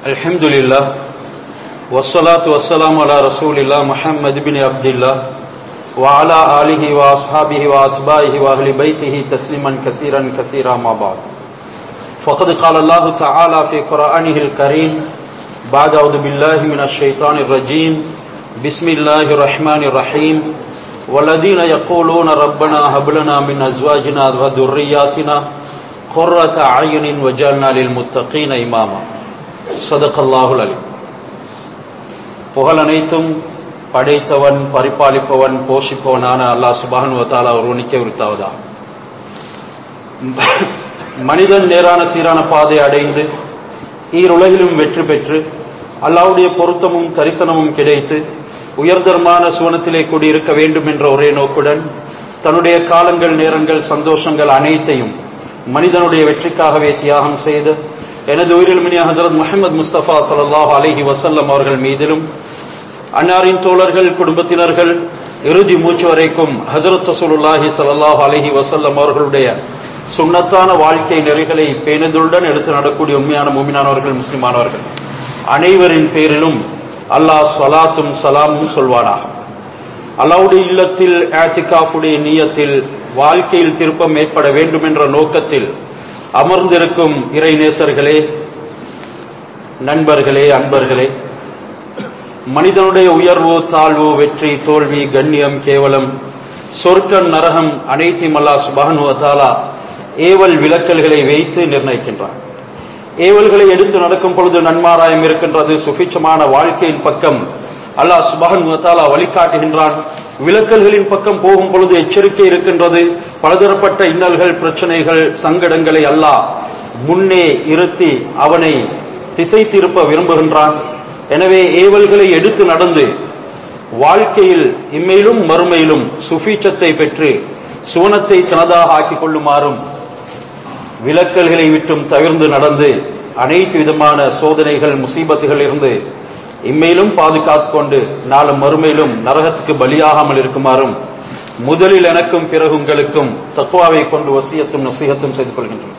الحمد لله والصلاة والسلام على رسول الله محمد بن عبد الله وعلى آله وأصحابه وأتباعه وأهل بيته تسليما كثيرا كثيرا ما بعد فقد قال الله تعالى في قرآنه الكريم بعد أعوذ بالله من الشيطان الرجيم بسم الله الرحمن الرحيم والذين يقولون ربنا هب لنا من أزواجنا وذرياتنا قرة أعين وجعلنا للمتقين إماما صدق الله العليم புகழ் அனைத்தும் படைத்தவன் பரிபாலிப்பவன் போஷிப்பவனான அல்லாஹ் சுபான் வத்தாலா ஒருவனுக்கே உரித்தாவதா மனிதன் நேரான சீரான பாதை அடைந்து ஈருலகிலும் வெற்றி பெற்று அல்லாவுடைய பொருத்தமும் தரிசனமும் கிடைத்து உயர்தரமான சுவனத்திலே கூடியிருக்க வேண்டும் என்ற ஒரே நோக்குடன் தன்னுடைய காலங்கள் நேரங்கள் சந்தோஷங்கள் அனைத்தையும் மனிதனுடைய வெற்றிக்காகவே தியாகம் செய்து எனது உயிரில் மினிய ஹசரத் முகமது முஸ்தபா சல்லாஹ் அலஹி வசல்லம் அவர்கள் மீதிலும் அன்னாரின் தோழர்கள் குடும்பத்தினர்கள் இறுதி மூச்சு வரைக்கும் ஹசரத் ரசூலுல்லாஹி சல்லாஹ் அலஹி வசல்லம் அவர்களுடைய சுண்ணத்தான வாழ்க்கை நெறிகளை பேணுதலுடன் எடுத்து நடக்கூடிய உண்மையான மூமினானவர்கள் முஸ்லிமானவர்கள் அனைவரின் பேரிலும் அல்லாஹ் சலாத்தும் சலாமும் சொல்வானாக அல்லாவுடைய இல்லத்தில் ஆத்திகாஃபுடைய நீயத்தில் வாழ்க்கையில் திருப்பம் ஏற்பட வேண்டும் என்ற நோக்கத்தில் அமர்ந்திருக்கும் இறை நேசர்களே நண்பர்களே அன்பர்களே மனிதனுடைய உயர்வு தாழ்வு வெற்றி தோல்வி கண்ணியம் கேவலம் சொர்க்கம் நரகம் அனைத்தையும் அல்லா சுபானு தாலா ஏவல் விளக்கல்களை வைத்து நிர்ணயிக்கின்றான் ஏவல்களை எடுத்து நடக்கும் பொழுது நன்மாராயம் இருக்கின்றது சுபிச்சமான வாழ்க்கையின் பக்கம் அல்லாஹ் சுபஹன் தாலா வழிகாட்டுகின்றான் விளக்கல்களின் பக்கம் போகும் பொழுது எச்சரிக்கை இருக்கின்றது பலதரப்பட்ட இன்னல்கள் பிரச்சனைகள் சங்கடங்களை அல்லாஹ் முன்னே இருத்தி அவனை திசை திருப்ப விரும்புகின்றான் எனவே ஏவல்களை எடுத்து நடந்து வாழ்க்கையில் இம்மையிலும் மறுமையிலும் சுபீச்சத்தை பெற்று சுவனத்தை தனதாக ஆக்கிக் கொள்ளுமாறும் விலக்கல்களை விட்டும் தவிர்ந்து நடந்து அனைத்து விதமான சோதனைகள் முசீபத்துகள் இருந்து இம்மையிலும் பாதுகாத்து கொண்டு நாளும் மறுமையிலும் நரகத்துக்கு பலியாகாமல் இருக்குமாறும் முதலில் எனக்கும் பிறகு உங்களுக்கும் தக்குவாவை கொண்டு வசியத்தும் நசீகத்தும் செய்து கொள்கின்றன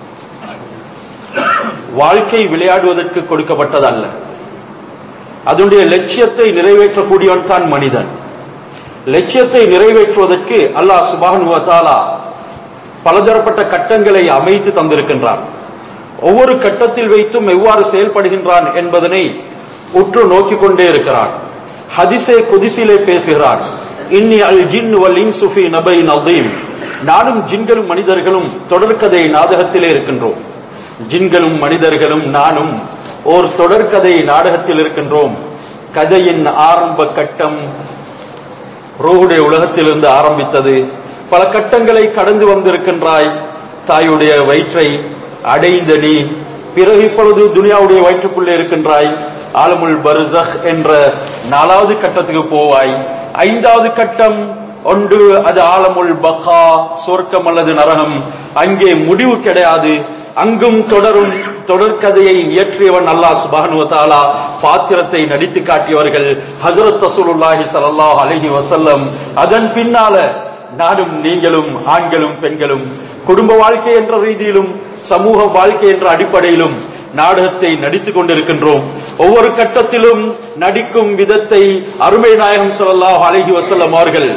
வாழ்க்கை விளையாடுவதற்கு கொடுக்கப்பட்டதல்ல அதனுடைய லட்சியத்தை நிறைவேற்றக்கூடியவன் தான் மனிதன் லட்சியத்தை நிறைவேற்றுவதற்கு அல்லாஹ் சுபானுவத்தாலா பலதரப்பட்ட கட்டங்களை அமைத்து தந்திருக்கின்றான் ஒவ்வொரு கட்டத்தில் வைத்தும் எவ்வாறு செயல்படுகின்றான் என்பதனை உற்று நோக்கிக் கொண்டே இருக்கிறான் ஹதிசே குதிசிலே பேசுகிறான் இன்னி அல் ஜின் வல் இன்சுஃபி நபை நதீம் நானும் ஜின்களும் மனிதர்களும் தொடர்கதை நாடகத்திலே இருக்கின்றோம் ஜின்களும் மனிதர்களும் நானும் ஓர் தொடர்கதை நாடகத்தில் இருக்கின்றோம் கதையின் ஆரம்ப கட்டம் ரோகுடைய உலகத்திலிருந்து ஆரம்பித்தது பல கட்டங்களை கடந்து வந்திருக்கின்றாய் தாயுடைய வயிற்றை அடைந்த நீ பிறகு இப்பொழுது துனியாவுடைய வயிற்றுக்குள்ளே இருக்கின்றாய் ஆலமுல் பர்சஹ் என்ற நாலாவது கட்டத்துக்கு போவாய் ஐந்தாவது கட்டம் ஒன்று அது ஆலமுல் பகா சொர்க்கம் அல்லது நரகம் அங்கே முடிவு கிடையாது அங்கும் தொடரும் தொடர்கதையை இயற்றியவன் அல்லாஹ் சுபானு தாலா பாத்திரத்தை நடித்து காட்டியவர்கள் ஹசரத் ரசூலுல்லாஹி ஸல்லல்லாஹு அலைஹி வஸல்லம் அதன் பின்னால நானும் நீங்களும் ஆண்களும் பெண்களும் குடும்ப வாழ்க்கை என்ற ரீதியிலும் சமூக வாழ்க்கை என்ற அடிப்படையிலும் நாடகத்தை நடித்துக் கொண்டிருக்கின்றோம் ஒவ்வொரு கட்டத்திலும் நடிக்கும் விதத்தை அருமை நாயகம் சொல்லல்லாஹ் அழகி வசல்லம் அவர்கள்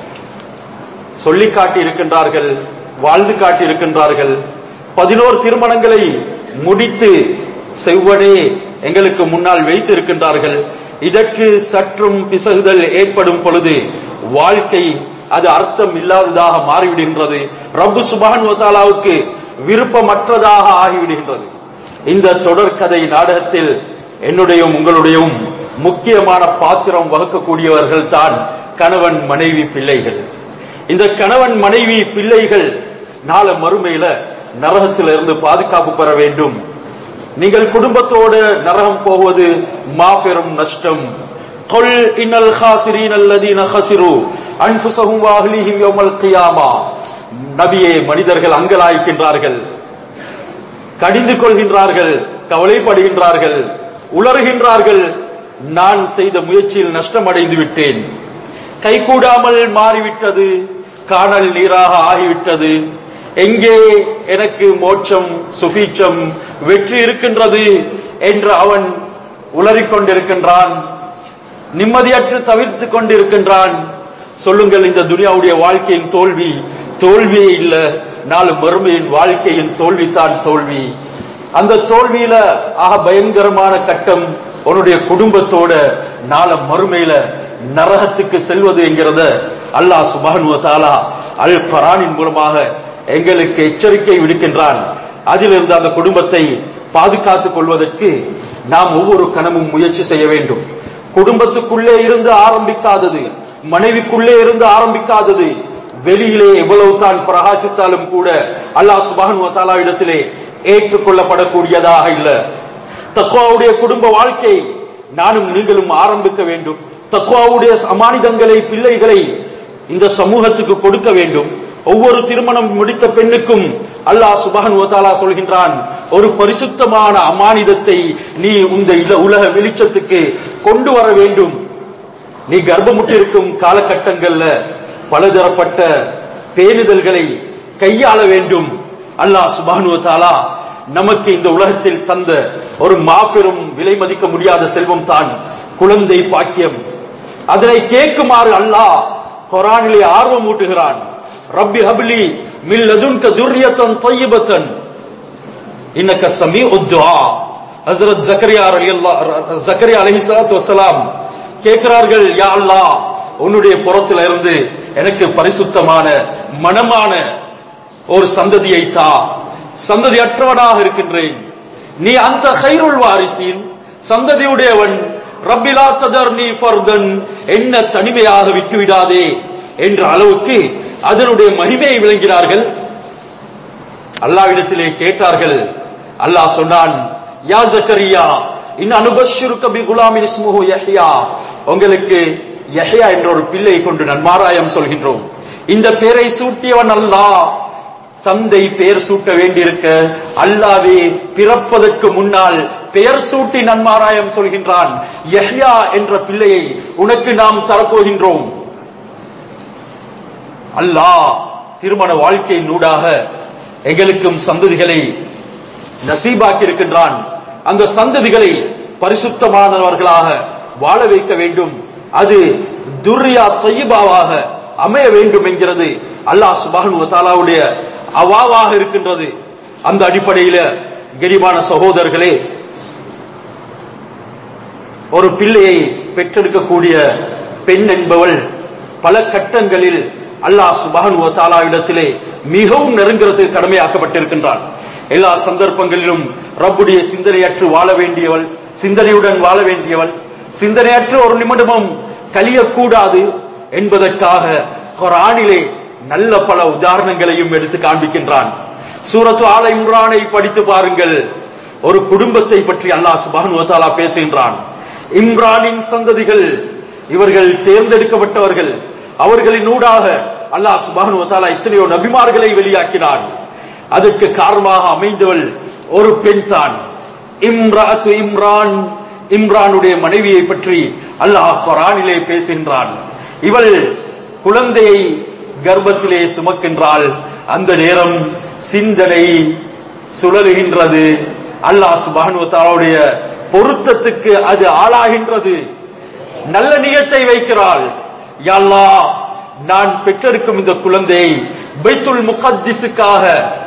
சொல்லி காட்டி இருக்கின்றார்கள் வாழ்ந்து காட்டி இருக்கின்றார்கள் பதினோரு திருமணங்களை முடித்து செவ்வனே எங்களுக்கு முன்னால் வைத்து இருக்கின்றார்கள் இதற்கு சற்றும் பிசகுதல் ஏற்படும் பொழுது வாழ்க்கை அது அர்த்தம் இல்லாததாக மாறிவிடுகின்றது ரப்பு சுபான் வத்தாலாவுக்கு விருப்பமற்றதாக ஆகிவிடுகின்றது இந்த தொடர்கதை நாடகத்தில் என்னுடையும் உங்களுடையும் முக்கியமான பாத்திரம் வகுக்கக்கூடியவர்கள் தான் கணவன் மனைவி பிள்ளைகள் இந்த கணவன் மனைவி பிள்ளைகள் நாள மறுமையில நரகத்திலிருந்து பாதுகாப்பு பெற வேண்டும் நீங்கள் குடும்பத்தோடு நரகம் போவது மாபெரும் நஷ்டம் கொல் இன்னல் ஹாசிரீன் அல்லதீன ஹசிரு அன்புசகும் வாஹ்லிஹிம் யௌமல் கியாமா நபியே மனிதர்கள் அங்கலாய்க்கின்றார்கள் கடிந்து கொள்கின்றார்கள் கவலைப்படுகின்றார்கள் உளறுகின்றார்கள் நான் செய்த முயற்சியில் நஷ்டம் அடைந்து விட்டேன் கைகூடாமல் மாறிவிட்டது காணல் நீராக ஆகிவிட்டது எங்கே எனக்கு மோட்சம் சுபீட்சம் வெற்றி இருக்கின்றது என்று அவன் உளறிக் கொண்டிருக்கின்றான் நிம்மதியற்று தவிர்த்துக் கொண்டிருக்கின்றான் சொல்லுங்கள் இந்த துனியாவுடைய வாழ்க்கையின் தோல்வி தோல்வியே இல்ல நாலு மறுமையின் வாழ்க்கையின் தோல்விதான் தோல்வி அந்த தோல்வியில ஆக பயங்கரமான கட்டம் உன்னுடைய குடும்பத்தோட நாள மறுமையில நரகத்துக்கு செல்வது என்கிறத அல்லாஹ் சுபானு தாலா அல் பரானின் மூலமாக எங்களுக்கு எச்சரிக்கை விடுக்கின்றான் அதிலிருந்து அந்த குடும்பத்தை பாதுகாத்துக் கொள்வதற்கு நாம் ஒவ்வொரு கணமும் முயற்சி செய்ய வேண்டும் குடும்பத்துக்குள்ளே இருந்து ஆரம்பிக்காதது மனைவிக்குள்ளே இருந்து ஆரம்பிக்காதது வெளியிலே எவ்வளவு தான் பிரகாசித்தாலும் கூட அல்லாஹ் சுபானு தாலா இடத்திலே ஏற்றுக்கொள்ளப்படக்கூடியதாக இல்ல தக்குவாவுடைய குடும்ப வாழ்க்கை நானும் நீங்களும் ஆரம்பிக்க வேண்டும் தக்குவாவுடைய அமானிதங்களை பிள்ளைகளை இந்த சமூகத்துக்கு கொடுக்க வேண்டும் ஒவ்வொரு திருமணம் முடித்த பெண்ணுக்கும் அல்லாஹ் சுபான் ஓதாலா சொல்கின்றான் ஒரு பரிசுத்தமான அமானிதத்தை நீ இந்த இல- உலக வெளிச்சத்துக்கு கொண்டு வர வேண்டும் நீ கர்ப்பமுற்றிருக்கும் காலகட்டங்கள்ல பலதரப்பட்ட பேணுதல்களை கையாள வேண்டும் அல்லாஹ் சுபானு தாலா நமக்கு இந்த உலகத்தில் தந்த ஒரு மாபெரும் விலை மதிக்க முடியாத செல்வம் தான் குழந்தை பாக்கியம் அதனை கேட்குமாறு அல்லாஹ் குரானிலே ஆர்வம் ஊட்டுகிறான் ரப்பி ஹப்லி மில் லதுன்க துர்ரியத்தன் தொய்யபத்தன் இன்னக்க சமீ உத்துவா ஹசரத் ஜக்கரியா ரலியல்லாஹு ஜக்கரியா அலைஹிஸ்ஸலாத்து வஸலாம் கேட்கிறார்கள் யா அல்லாஹ் உன்னுடைய புறத்துல இருந்து எனக்கு பரிசுத்தமான மனமான ஒரு சந்ததியை தா சந்ததி அற்றவனாக இருக்கின்றேன் நீ அந்த ஹைருல் வாரிசின் சந்ததியுடையவன் ரப்பிலா ததர் நீ ஃபர்தன் என்ன தனிமையாக விட்டுவிடாதே என்ற அளவுக்கு அதனுடைய மகிமையை விளங்கினார்கள் அல்லாவிடத்திலே கேட்டார்கள் அல்லாஹ் சொன்னான் யா ஜக்கரியா இன் அனுபஷிருக்க பி குலாமின் இஸ்முஹு யஹ்யா உங்களுக்கு யஹ்யா என்ற ஒரு பிள்ளை கொண்டு நன்மாராயம் சொல்கின்றோம் இந்த பெயரை சூட்டியவன் அல்லாஹ் தந்தை பெயர் சூட்ட வேண்டியிருக்க அல்லாவே பிறப்பதற்கு முன்னால் பெயர் சூட்டி நன்மாராயம் சொல்கின்றான் யஹ்யா என்ற பிள்ளையை உனக்கு நாம் தரப்போகின்றோம் அல்லாஹ் திருமண வாழ்க்கையின் ஊடாக எங்களுக்கும் சந்ததிகளை நசீபாக்கி இருக்கின்றான் அந்த சந்ததிகளை பரிசுத்தமானவர்களாக வாழ வைக்க வேண்டும் அது துர்யா தொய்யபாவாக அமைய வேண்டும் என்கிறது அல்லாஹ் சுபானு தாலாவுடைய அவாவாக இருக்கின்றது அந்த அடிப்படையில கரிமான சகோதரர்களே ஒரு பிள்ளையை பெற்றெடுக்கக்கூடிய பெண் என்பவள் பல கட்டங்களில் அல்லாஹ் சுபானு தாலாவிடத்திலே மிகவும் நெருங்குறதுக்கு கடமையாக்கப்பட்டிருக்கின்றான் எல்லா சந்தர்ப்பங்களிலும் ரப்புடைய சிந்தனையற்று வாழ வேண்டியவள் சிந்தனையுடன் வாழ வேண்டியவள் சிந்தனையற்ற ஒரு நிமிடமும் கலியக்கூடாது என்பதற்காக குரானிலே நல்ல பல உதாரணங்களையும் எடுத்து காண்பிக்கின்றான் சூரத்து ஆல இம்ரானை படித்து பாருங்கள் ஒரு குடும்பத்தை பற்றி அல்லாஹ் சுபான் வத்தாலா பேசுகின்றான் இம்ரானின் சந்ததிகள் இவர்கள் தேர்ந்தெடுக்கப்பட்டவர்கள் அவர்களின் ஊடாக அல்லாஹ் சுபான் வத்தாலா எத்தனையோ நபிமார்களை வெளியாக்கினான் அதற்கு காரணமாக அமைந்தவள் ஒரு பெண் தான் இம்ராத்து இம்ரான் இம்ரானுடைய மனைவியை பற்றி அல்லாஹ் குரானிலே பேசுகின்றான் இவள் குழந்தையை கர்ப்பத்திலே சுமக்கின்றாள் அந்த நேரம் சிந்தனை சுழலுகின்றது அல்லாஹ் சுபானு தாலாவுடைய பொருத்தத்துக்கு அது ஆளாகின்றது நல்ல நியத்தை வைக்கிறாள் யா அல்லாஹ் நான் பெற்றெடுக்கும் இந்த குழந்தையை பைத்துல் முகத்திஸுக்காக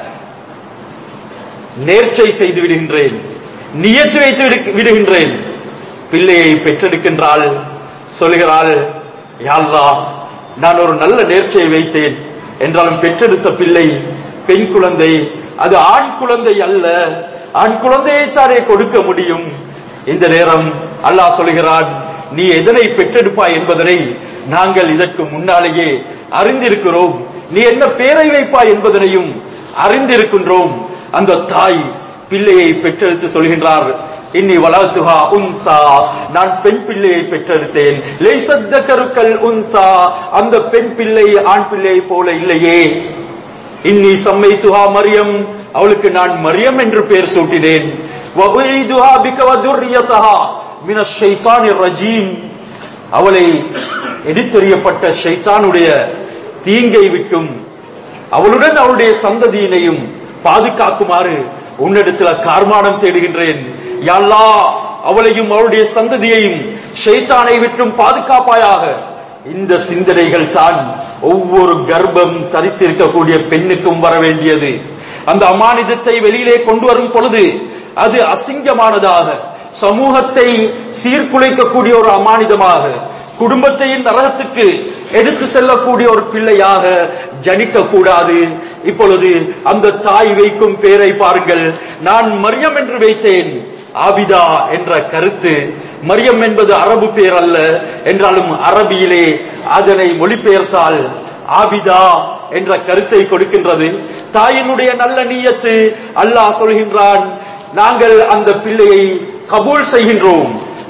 நேர்ச்சை செய்து விடுகின்றேன் நியத்து வைத்து விடு- விடுகின்றேன் பிள்ளையை பெற்றெடுக்கின்றாள் சொல்கிறாள் யா அல்லாஹ் நான் ஒரு நல்ல நேர்ச்சையை வைத்தேன் என்றாலும் பெற்றெடுத்த பிள்ளை பெண் குழந்தை அது ஆண் குழந்தை அல்ல ஆண் குழந்தையைத்தானே கொடுக்க முடியும் இந்த நேரம் அல்லாஹ் சொல்கிறான் நீ எதனை பெற்றெடுப்பாய் என்பதனை நாங்கள் இதற்கு முன்னாலேயே அறிந்திருக்கிறோம் நீ என்ன பேரை வைப்பாய் என்பதனையும் அறிந்திருக்கின்றோம் அந்த தாய் பிள்ளையை பெற்றெடுத்து சொல்கின்றார் இன்னி வளர்த்துஹா உன்சா நான் பெண் பிள்ளையை பெற்றெடுத்தேன் லேசத்த கருக்கள் உன்சா அந்த பெண் பிள்ளை ஆண் பிள்ளை போல இல்லையே இன்னி சம்மைத்துஹா மரியம் அவளுக்கு நான் மரியம் என்று பெயர் சூட்டினேன் வஉஈதுஹா பிக வதுர்ரியதஹா மினஷ் ஷைத்தானிர் ரஜீம் அவளை எடுத்தெறியப்பட்ட ஷைத்தானுடைய தீங்கை விட்டும் அவளுடன் அவளுடைய சந்ததியினையும் பாதுகாக்குமாறு உன்னிடத்துல கார்மானம் தேடுகின்றேன் யாழ்லா அவளையும் அவளுடைய சந்ததியையும் ஷைத்தானை விட்டும் பாதுகாப்பாயாக இந்த சிந்தனைகள் தான் ஒவ்வொரு கர்ப்பம் தரித்திருக்கக்கூடிய பெண்ணுக்கும் வர வேண்டியது அந்த அமானிதத்தை வெளியிலே கொண்டு வரும் பொழுது அது அசிங்கமானதாக சமூகத்தை சீர்குலைக்கக்கூடிய ஒரு அமானிதமாக குடும்பத்தையும் நரகத்துக்கு எடுத்து செல்லக்கூடிய ஒரு பிள்ளையாக ஜனிக்க கூடாது இப்பொழுது அந்த தாய் வைக்கும் பேரை பாருங்கள் நான் மரியம் என்று வைத்தேன் ஆபிதா என்ற கருத்து மரியம் என்பது அரபு பேர் அல்ல என்றாலும் அரபியிலே அதனை மொழிபெயர்த்தால் ஆபிதா என்ற கருத்தை கொடுக்கின்றது தாயினுடைய நல்ல நீயத்து அல்லாஹ் சொல்கின்றான் நாங்கள் அந்த பிள்ளையை கபூல் செய்கின்றோம்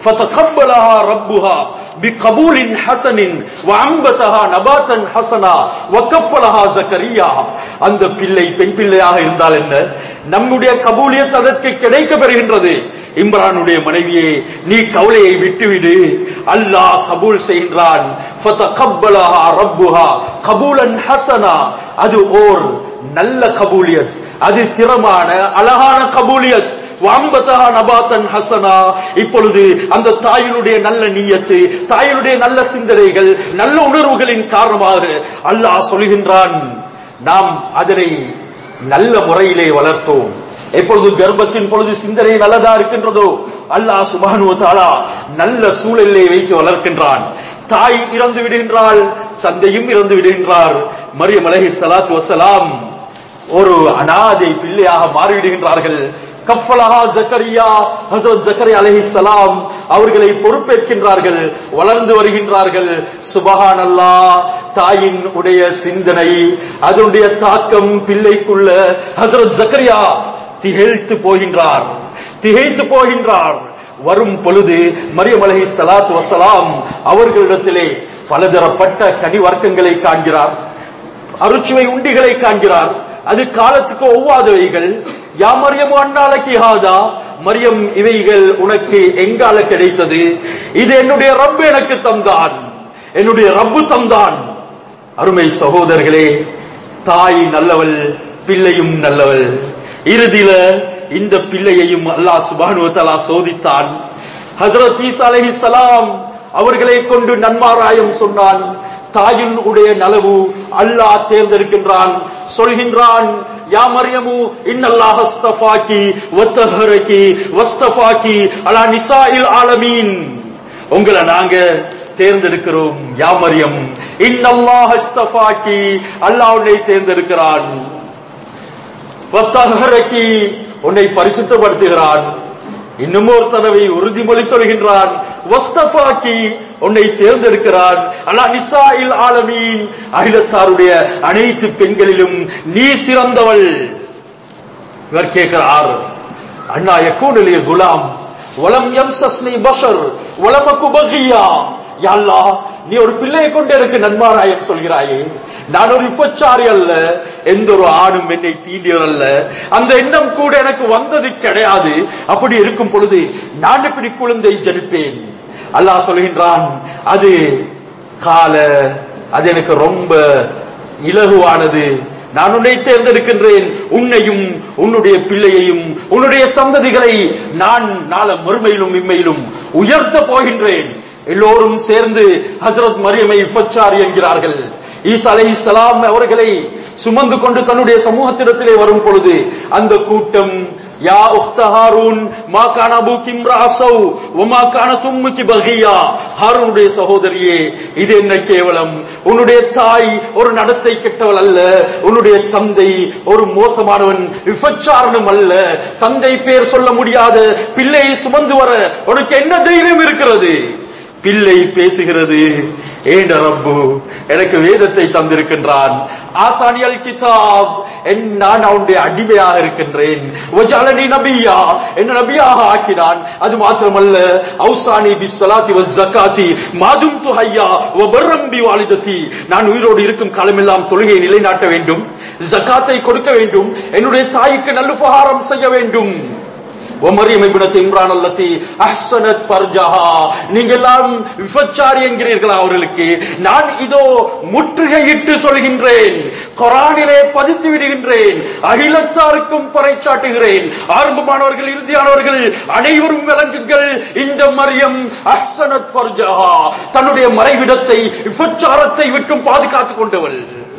فتقبلها ربها بقبول حسن وعنبتها نباتا حسنا وكفلها زكريا அந்த பிள்ளை பெண் பிள்ளையாக இருந்தால் என்ன நம்முடைய கபூலியத் அதற்கு கிடைக்க பெறுகின்றது இம்ரானுடைய மனைவியே நீ கவலையை விட்டுவிடு அல்லாஹ் கபூல் செய்கின்றான் ஃபதகப்பலஹா ரப்புஹா கபூலன் ஹசனா அது ஓர் நல்ல கபூலியத் அது திறமான அழகான கபூலியத் வாம்பதா நபாத்தன் ஹசனா இப்பொழுது அந்த தாயினுடைய நல்ல நீயத்து தாயினுடைய நல்ல சிந்தனைகள் நல்ல உணர்வுகளின் காரணமாக அல்லாஹ் சொல்கின்றான் நாம் அதனை நல்ல முறையிலே வளர்த்தோம் எப்பொழுது கர்ப்பத்தின் பொழுது சிந்தனை நல்லதா இருக்கின்றதோ அல்லாஹ் சுபானு தாலா நல்ல சூழலிலே வைத்து வளர்க்கின்றான் தாய் இறந்து விடுகின்றாள் தந்தையும் இறந்து விடுகின்றார் மரியம் அலஹி சலாத்து வசலாம் ஒரு அனாதை பிள்ளையாக மாறிவிடுகின்றார்கள் கஃபலஹா ஜக்கரியா ஹசரத் ஜக்கரியா அலைஹிஸ்ஸலாம் அவர்களை பொறுப்பேற்கின்றார்கள் வளர்ந்து வருகின்றார்கள் சுபஹான் அல்லாஹ் தாயின் உடைய சிந்தனை அதனுடைய தாக்கம் பிள்ளைக்குள்ள ஹசரத் ஜக்கரியா திகைத்து போகின்றார் திகைத்து போகின்றார் வரும் பொழுது மரியம் அலஹி சலாத் வசலாம் அவர்களிடத்திலே பலதரப்பட்ட கனி வர்க்கங்களை காண்கிறார் அருச்சுவை உண்டிகளை காண்கிறார் அது காலத்துக்கு ஒவ்வாதவைகள் யா மரியம் அண்ணாலக்கி ஹாதா மரியம் இவைகள் உனக்கு எங்கால கிடைத்தது இது என்னுடைய ரப்பு எனக்கு தந்தான் என்னுடைய ரப்பு தந்தான் அருமை சகோதரர்களே தாய் நல்லவள் பிள்ளையும் நல்லவள் இறுதியில இந்த பிள்ளையையும் அல்லாஹ் சுபானு தலா சோதித்தான் ஹசரத் ஈசா அலைஹிஸ்ஸலாம் அவர்களை கொண்டு நன்மாராயம் சொன்னான் தாயின் உடைய நலவு அல்லாஹ் தேர்ந்தெடுக்கின்றான் சொல்கின்றான் யா மரியமு இன்னல்லாஹ் அஸ்தஃபாக்கி வத்தஹரகி வஸ்தஃபாக்கி அலா நிசாஇல் ஆலமீன் உங்களை நாங்க தேர்ந்தெடுக்கிறோம் யா மரியம் இன்னல்லாஹ் அஸ்தஃபாக்கி அல்லாஹ் உன்னை தேர்ந்தெடுக்கிறான் வத்தஹரகி உன்னை பரிசுத்தப்படுத்துகிறான் இன்னும் ஒரு தடவை உறுதிமொழி சொல்கின்றான் வஸ்தஃபாக்கி உன்னை தேர்ந்தெடுக்கிறான் அல்லா நிசாயில் ஆலமீன் அகிலத்தாருடைய அனைத்து பெண்களிலும் நீ சிறந்தவள் இவர் கேட்கிறார் அண்ணா எக்கூனிலே குலாம் வலம் எம் சஸ்னி பஷர் வலமக்கு பகியா யாழ்லா நீ ஒரு பிள்ளையை கொண்டு எனக்கு நன்மாராயம் சொல்கிறாயே நான் ஒரு விபச்சாரி அல்ல எந்த ஒரு ஆணும் என்னை தீண்டியவர் அல்ல அந்த எண்ணம் கூட எனக்கு வந்தது கிடையாது அப்படி இருக்கும் பொழுது நான் இப்படி குழந்தை ஜனிப்பேன் அல்லாஹ் சொல்கின்றான் அது கால அது எனக்கு ரொம்ப இலகுவானது நான் உன்னை தேர்ந்தெடுக்கின்றேன் உன்னையும் உன்னுடைய பிள்ளையையும் உன்னுடைய சந்ததிகளை நான் நாள மறுமையிலும் இம்மையிலும் உயர்த்த போகின்றேன் எல்லோரும் சேர்ந்து ஹசரத் மரியமை இஃபச்சாரி என்கிறார்கள் ஈசா அலை இஸ்லாம் அவர்களை சுமந்து கொண்டு தன்னுடைய சமூகத்திடத்திலே வரும் பொழுது அந்த கூட்டம் யா உக்த ஹாரூன் மா கான அபூக்கி இம்ராசௌ வமா கான தும்முக்கி பகியா ஹாரூனுடைய சகோதரியே இது என்ன கேவலம் உன்னுடைய தாய் ஒரு நடத்தை கெட்டவள் அல்ல உன்னுடைய தந்தை ஒரு மோசமானவன் விபச்சாரனும் அல்ல தந்தை பேர் சொல்ல முடியாத பிள்ளையை சுமந்து வர உனக்கு என்ன தைரியம் இருக்கிறது பிள்ளை பேசுகிறது ஏண்ட ரப்பு எனக்கு வேதத்தை தந்திருக்கின்றான் ஆசானியல் கிதாப் என் நான் அவனுடைய அடிமையாக இருக்கின்றேன் வஜாலனி நபியா என்ன நபியாக ஆக்கினான் அது மாத்திரமல்ல அவுசானி பி சலாத்தி வ ஜக்காத்தி மாதும் துஹையா வ பர்ரம்பி வாலிதத்தி நான் உயிரோடு இருக்கும் காலமெல்லாம் தொழுகையை நிலைநாட்ட வேண்டும் ஜக்காத்தை கொடுக்க வேண்டும் என்னுடைய தாய்க்கு நல்லுபகாரம் செய்ய வேண்டும் ஒமரியம் இப்னத் இம்ரான் அல்லத்தி அஹ்சனத் ஃபர்ஜஹா நீங்க எல்லாம் விபச்சாரி என்கிறீர்களா அவர்களுக்கு நான் இதோ முற்றுகையிட்டு சொல்கின்றேன் குரானிலே பதித்து விடுகின்றேன் அகிலத்தாருக்கும் பறைச்சாட்டுகிறேன் ஆரம்பமானவர்கள் இறுதியானவர்கள் அனைவரும் விளங்குங்கள் இந்த மரியம் அஹ்சனத் ஃபர்ஜஹா தன்னுடைய மறைவிடத்தை விபச்சாரத்தை விட்டும் பாதுகாத்துக் கொண்டவள்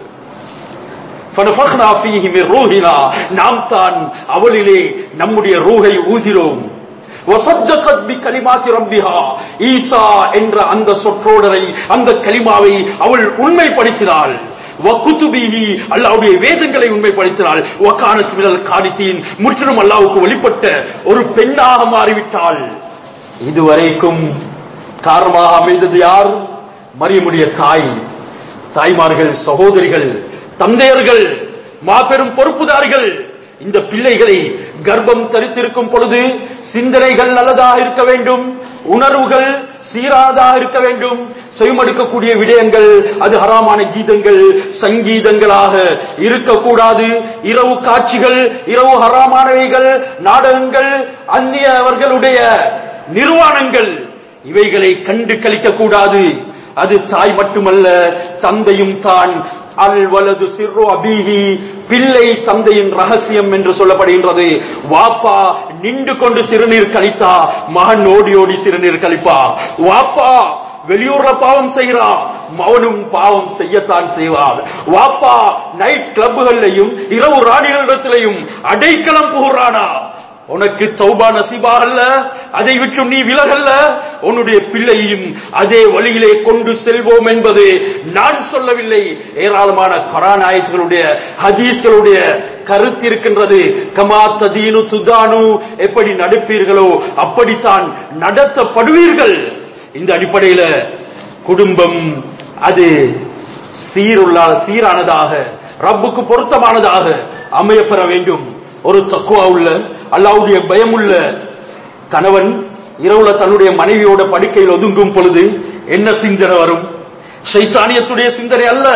فَنَفَخْنَا فِيهِ مِنْ رُوحِنَا நாம் தான் அவளிலே நம்முடைய ரூஹை ஊதினோம் وَصَدَّقَتْ بِكَلِمَاتِ رَبِّهَا ஈசா என்ற அந்த சொற்றோடரை அந்த கலிமாவை அவள் உண்மைப்படுத்தினாள் வக்குத்துபிஹி அல்லாவுடைய வேதங்களை உண்மைப்படுத்தினாள் வக்கானத் மினல் கானித்தீன் முற்றிலும் அல்லாவுக்கு வெளிப்பட்ட ஒரு பெண்ணாக மாறிவிட்டாள் இதுவரைக்கும் காரணமாக அமைந்தது யார் மரியமுடைய தாய் தாய்மார்கள் சகோதரிகள் தந்தையர்கள் மாபெரும் பொறுப்புதாரிகள் இந்த பிள்ளைகளை கர்ப்பம் தரித்திருக்கும் பொழுது சிந்தனைகள் நல்லதாக இருக்க வேண்டும் உணர்வுகள் சீராதாக இருக்க வேண்டும் செவிமடுக்கக்கூடிய விடயங்கள் அது ஹராமான கீதங்கள் சங்கீதங்களாக இருக்கக்கூடாது இரவு காட்சிகள் இரவு ஹராமானவைகள் நாடகங்கள் அந்நியவர்களுடைய நிர்வாணங்கள் இவைகளை கண்டு கழிக்க கூடாது அது தாய் மட்டுமல்ல தந்தையும் தான் அல் வலது சிறு அபீஹி பிள்ளை தந்தையின் ரகசியம் என்று சொல்லப்படுகின்றது வாப்பா நின்று கொண்டு சிறுநீர் கழித்தா மகன் ஓடி ஓடி சிறுநீர் கழிப்பா வாப்பா வெளியூர்ல பாவம் செய்கிறான் மவனும் பாவம் செய்யத்தான் செய்வார் வாப்பா நைட் கிளப்புகள்லையும் இரவு ராணிகளிடத்திலையும் அடைக்கலம் புகுறானா உனக்கு தௌபா நசீபா அல்ல அதை விட்டு நீ விலகல்ல உன்னுடைய பிள்ளையும் அதே வழியிலே கொண்டு செல்வோம் என்பது நான் சொல்லவில்லை ஏராளமான கராநாயகர்களுடைய ஹதீஸ்களுடைய கருத்து இருக்கின்றது கமா ததீனு துதானு எப்படி நடப்பீர்களோ அப்படித்தான் நடத்தப்படுவீர்கள் இந்த அடிப்படையில குடும்பம் அது சீருள்ள சீரானதாக ரப்புக்கு பொருத்தமானதாக அமையப்பெற வேண்டும் ஒரு தக்குவா உள்ள அல்லாவுடைய பயமுள்ள கணவன் இரவுல தன்னுடைய மனைவியோட படுக்கையில் ஒதுங்கும் பொழுது என்ன சிந்தனை வரும் சைத்தானியத்துடைய சிந்தனை அல்ல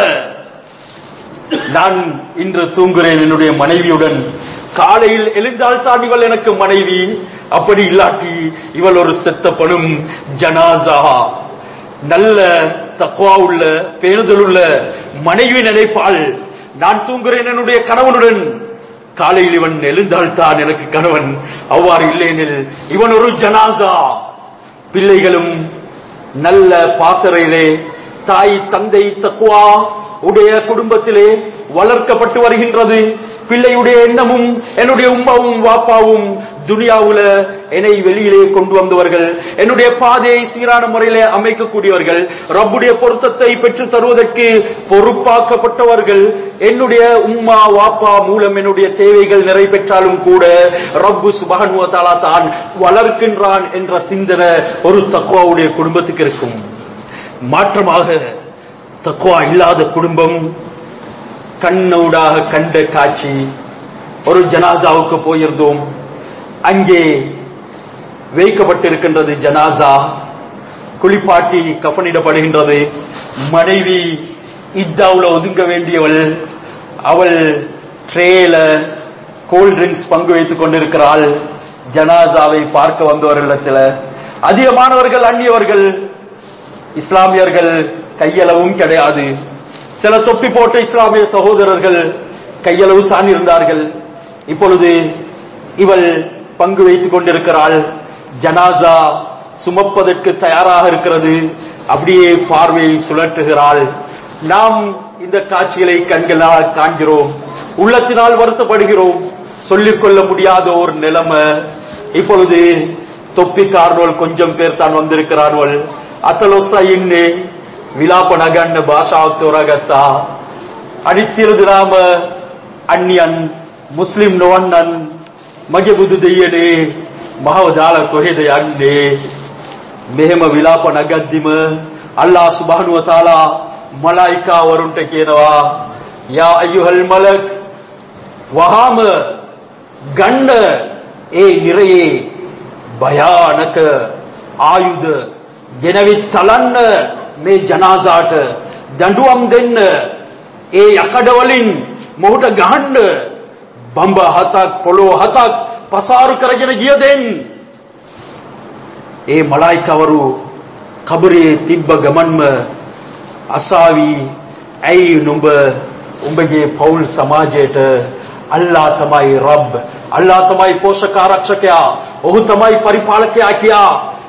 நான் இன்று தூங்குகிறேன் என்னுடைய மனைவியுடன் காலையில் எழுந்தால் தான் இவள் எனக்கு மனைவி அப்படி இல்லாட்டி இவள் ஒரு செத்த படும் ஜனாசா நல்ல தக்குவா உள்ள பேணுதல் உள்ள மனைவி நினைப்பாள் நான் தூங்குகிறேன் என்னுடைய கணவனுடன் காலையில் இவன் எழுந்தால் தான் எனக்கு கணவன் அவ்வாறு இல்லையெனில் இவன் ஒரு ஜனாசா பிள்ளைகளும் நல்ல பாசறையிலே தாய் தந்தை தக்குவா உடைய குடும்பத்திலே வளர்க்கப்பட்டு வருகின்றது பிள்ளையுடைய எண்ணமும் என்னுடைய உம்மாவும் வாப்பாவும் துனியாவுல என்னை வெளியிலே கொண்டு வந்தவர்கள் என்னுடைய பாதையை சீரான முறையிலே அமைக்கக்கூடியவர்கள் ரப்புடைய பொருத்தத்தை பெற்று தருவதற்கு பொறுப்பாக்கப்பட்டவர்கள் என்னுடைய உம்மா வாப்பா மூலம் என்னுடைய தேவைகள் நிறைவேற்றாலும் கூட ரப்பு சுபகன்வத்தாலா தான் வளர்க்கின்றான் என்ற சிந்தனை ஒரு தக்குவாவுடைய குடும்பத்துக்கு இருக்கும் மாற்றமாக தக்குவா இல்லாத குடும்பம் கண்ணூடாக கண்ட காட்சி ஒரு ஜனாசாவுக்கு போயிருந்தோம் அங்கே வைக்கப்பட்டிருக்கின்றது ஜனாசா குளிப்பாட்டி கஃனிடப்படுகின்றது மனைவி இத்தாவுல ஒதுங்க வேண்டியவள் அவள் ட்ரேல கோல்ட் ட்ரிங்க்ஸ் பங்கு வைத்துக் கொண்டிருக்கிறாள் ஜனாசாவை பார்க்க வந்தவர்களிடத்தில் அதிகமானவர்கள் அந்நியவர்கள் இஸ்லாமியர்கள் கையளவும் கிடையாது சில தொப்பி போட்ட இஸ்லாமிய சகோதரர்கள் கையளவு தான் இருந்தார்கள் இப்பொழுது இவள் பங்கு வைத்துக் கொண்டிருக்கிறாள் ஜனாசா சுமப்பதற்கு தயாராக இருக்கிறது அப்படியே பார்வையை சுழற்றுகிறாள் நாம் இந்த காட்சிகளை கண்களால் காண்கிறோம் உள்ளத்தினால் வருத்தப்படுகிறோம் சொல்லிக்கொள்ள முடியாத ஒரு நிலைமை இப்பொழுது தொப்பிக்காரர்கள் கொஞ்சம் பேர் தான் வந்திருக்கிறார்கள் අතලොස්ස ඉන්නේ විලාප නගන්න භාෂාවක් තෝරාගත්තා අනිත් සියලු දෙනාම අන්‍යයන් මුස්ලිම් නොවන්නන් මගේ බුදු දෙයියනේ මහව දාලා කොහෙද යන්නේ මෙහෙම විලාප නගද්දිම අල්ලාහ් සුබ්හානහු වතාලා මලායිකා වරුන්ට කියනවා යා අයුහල් මලක් වහාම ගන්න ඒ නිරයේ භයානක ආයුධ ගෙනවිත් තලන්න මේ ජනාසාට දඬුවම් දෙන්න ඒ යකඩ වලින් මොහුට ගහන්න බම්බ හතක් පොළොව හතක් ಪಸಾರು ಕರಗಿನ ಗಿಯದೇನ್ ඒ මලායිකවරු කබරේ තිබ්බ ගමන්ම අසාවි ඇයි නුඹ උඹගේ පෞල් සමාජයට අල්ලා තමයි රබ් අල්ලා තමයි පෝෂක ආරක්ෂකයා ඔහු තමයි පරිපාලකයා කියා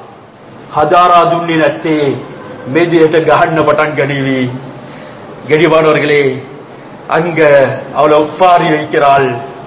හදාරා දුන්නේ නැත්තේ මෙදියට ගහන්න පටන් ගනිවි கெடிவானவர்களே அங்க அவளை ஒப்பாரி வைக்கிறாள்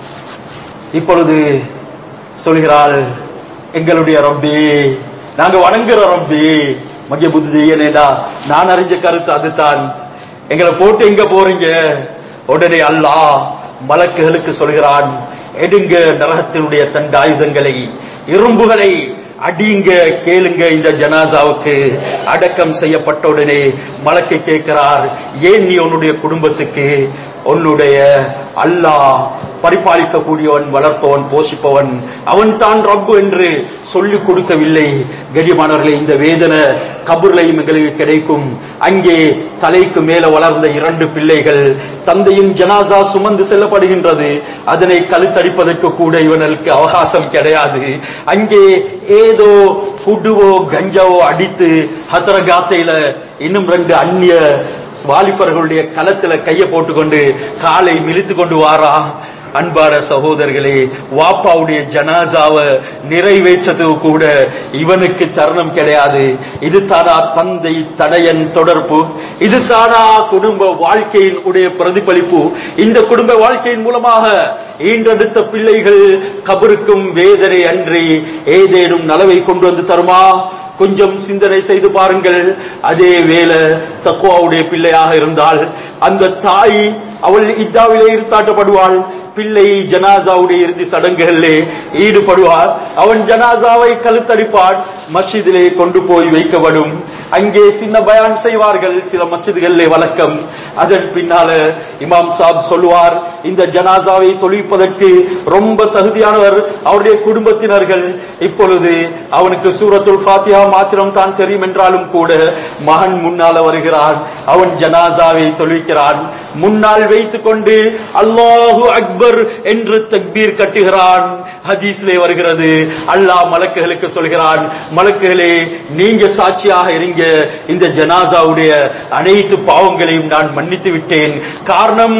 இப்பொழுது சொல்கிறாள் எங்களுடைய ரப்பே நாங்க வணங்குற ரப்பே மகிய புத்தி ஏனேடா நான் அறிஞ்ச கருத்து அதுதான் எங்களை போட்டு எங்க போறீங்க உடனே அல்லாஹ் மலக்குகளுக்கு சொல்கிறான் எடுங்க நரகத்தினுடைய தண்டாயுதங்களை இரும்புகளை அடிங்க கேளுங்க இந்த ஜனாசாவுக்கு அடக்கம் செய்யப்பட்ட உடனே மலக்கு கேட்கிறார் ஏன் நீ உன்னுடைய குடும்பத்துக்கு உன்னுடைய அல்லாஹ் பரிபாலிக்கக்கூடியவன் வளர்ப்பவன் போஷிப்பவன் அவன் தான் ரப்பு என்று சொல்லிக் கொடுக்கவில்லை கடிமானவர்களே இந்த வேதனை கபூர்லையும் எங்களுக்கு கிடைக்கும் அங்கே தலைக்கு மேல வளர்ந்த இரண்டு பிள்ளைகள் தந்தையின் ஜனாசா சுமந்து செல்லப்படுகின்றது அதனை கழுத்தடிப்பதற்கு கூட இவனுக்கு அவகாசம் கிடையாது அங்கே ஏதோ குடுவோ கஞ்சாவோ அடித்து ஹத்தரகாத்தையில இன்னும் ரெண்டு அந்நிய வாலிபர்களுடைய களத்துல கைய போட்டுக்கொண்டு காலை மிதித்து கொண்டு வாரா அன்பான சகோதரர்களே வாப்பாவுடைய ஜனாசாவை நிறைவேற்றதுக்கு கூட இவனுக்கு தருணம் கிடையாது இது தானா தந்தை தடையன் தொடர்பு இது தானா குடும்ப வாழ்க்கையின் உடைய பிரதிபலிப்பு இந்த குடும்ப வாழ்க்கையின் மூலமாக ஈன்றெடுத்த பிள்ளைகள் கபருக்கும் வேதனை அன்றி ஏதேனும் நலவை கொண்டு வந்து தருமா கொஞ்சம் சிந்தனை செய்து பாருங்கள் அதே வேலை தக்குவாவுடைய பிள்ளையாக இருந்தால் அந்த தாய் அவள் இத்தாவிலே இருத்தாட்டப்படுவாள் பிள்ளை ஜனாசாவுடைய இறுதி சடங்குகளிலே ஈடுபடுவார் அவன் ஜனாசாவை கழுத்தடிப்பான் மஸ்ஜிதிலே கொண்டு போய் வைக்கப்படும் அங்கே சின்ன பயான் செய்வார்கள் சில மஸ்ஜிதுகளிலே வழக்கம் அதன் பின்னால இமாம் சாப் சொல்லுவார் இந்த ஜனாசாவை தொழிப்பதற்கு ரொம்ப தகுதியானவர் அவருடைய குடும்பத்தினர்கள் இப்பொழுது அவனுக்கு சூரத்துல் ஃபாத்தியா மாத்திரம் தான் தெரியும் என்றாலும் கூட மகன் முன்னால வருகிறான் அவன் ஜனாசாவை தொழிக்கிறான் முன்னால் வைத்துக் கொண்டு அல்லாஹு அக்பர் என்று தக்பீர் கட்டுகிறான் ஹதீஸ்லே வருகிறது அல்லாஹ் மலக்குகளுக்கு சொல்கிறான் மலக்குகளே நீங்க சாட்சியாக இருங்க இந்த ஜனாசாவுடைய அனைத்து பாவங்களையும் நான் மன்னித்து விட்டேன் காரணம்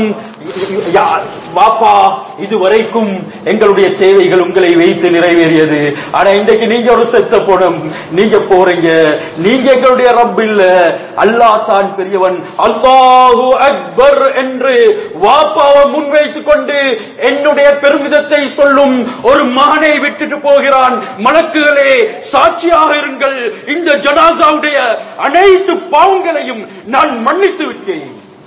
யா- வாப்பா இதுவரைக்கும் எங்களுடைய தேவைகள் உங்களை வைத்து நிறைவேறியது ஆனா இன்றைக்கு நீங்க ஒரு செத்த போனம் நீங்க போறீங்க நீங்க எங்களுடைய ரப் இல்ல அல்லாஹ் தான் பெரியவன் அல்லாஹு அக்பர் என்று வாப்பாவை முன்வைத்துக் கொண்டு என்னுடைய பெருமிதத்தை சொல்லும் ஒரு மகனை விட்டுட்டு போகிறான் மலக்குகளே சாட்சியாக இருங்கள் இந்த ஜனாசாவுடைய அனைத்து பாவங்களையும் நான் மன்னித்து விட்டேன்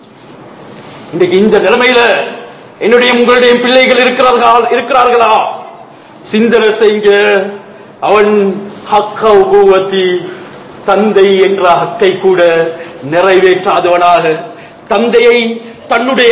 இன்றைக்கு இந்த நிலைமையில என்னுடைய உங்களுடைய பிள்ளைகள் இருக்கிறார்களா இருக்கிறார்களா சிந்தனை செய்யுங்க அவன் ஹக்க உபூவத்தி தந்தை என்ற ஹக்கை கூட நிறைவேற்றாதவனாக தந்தையை தன்னுடைய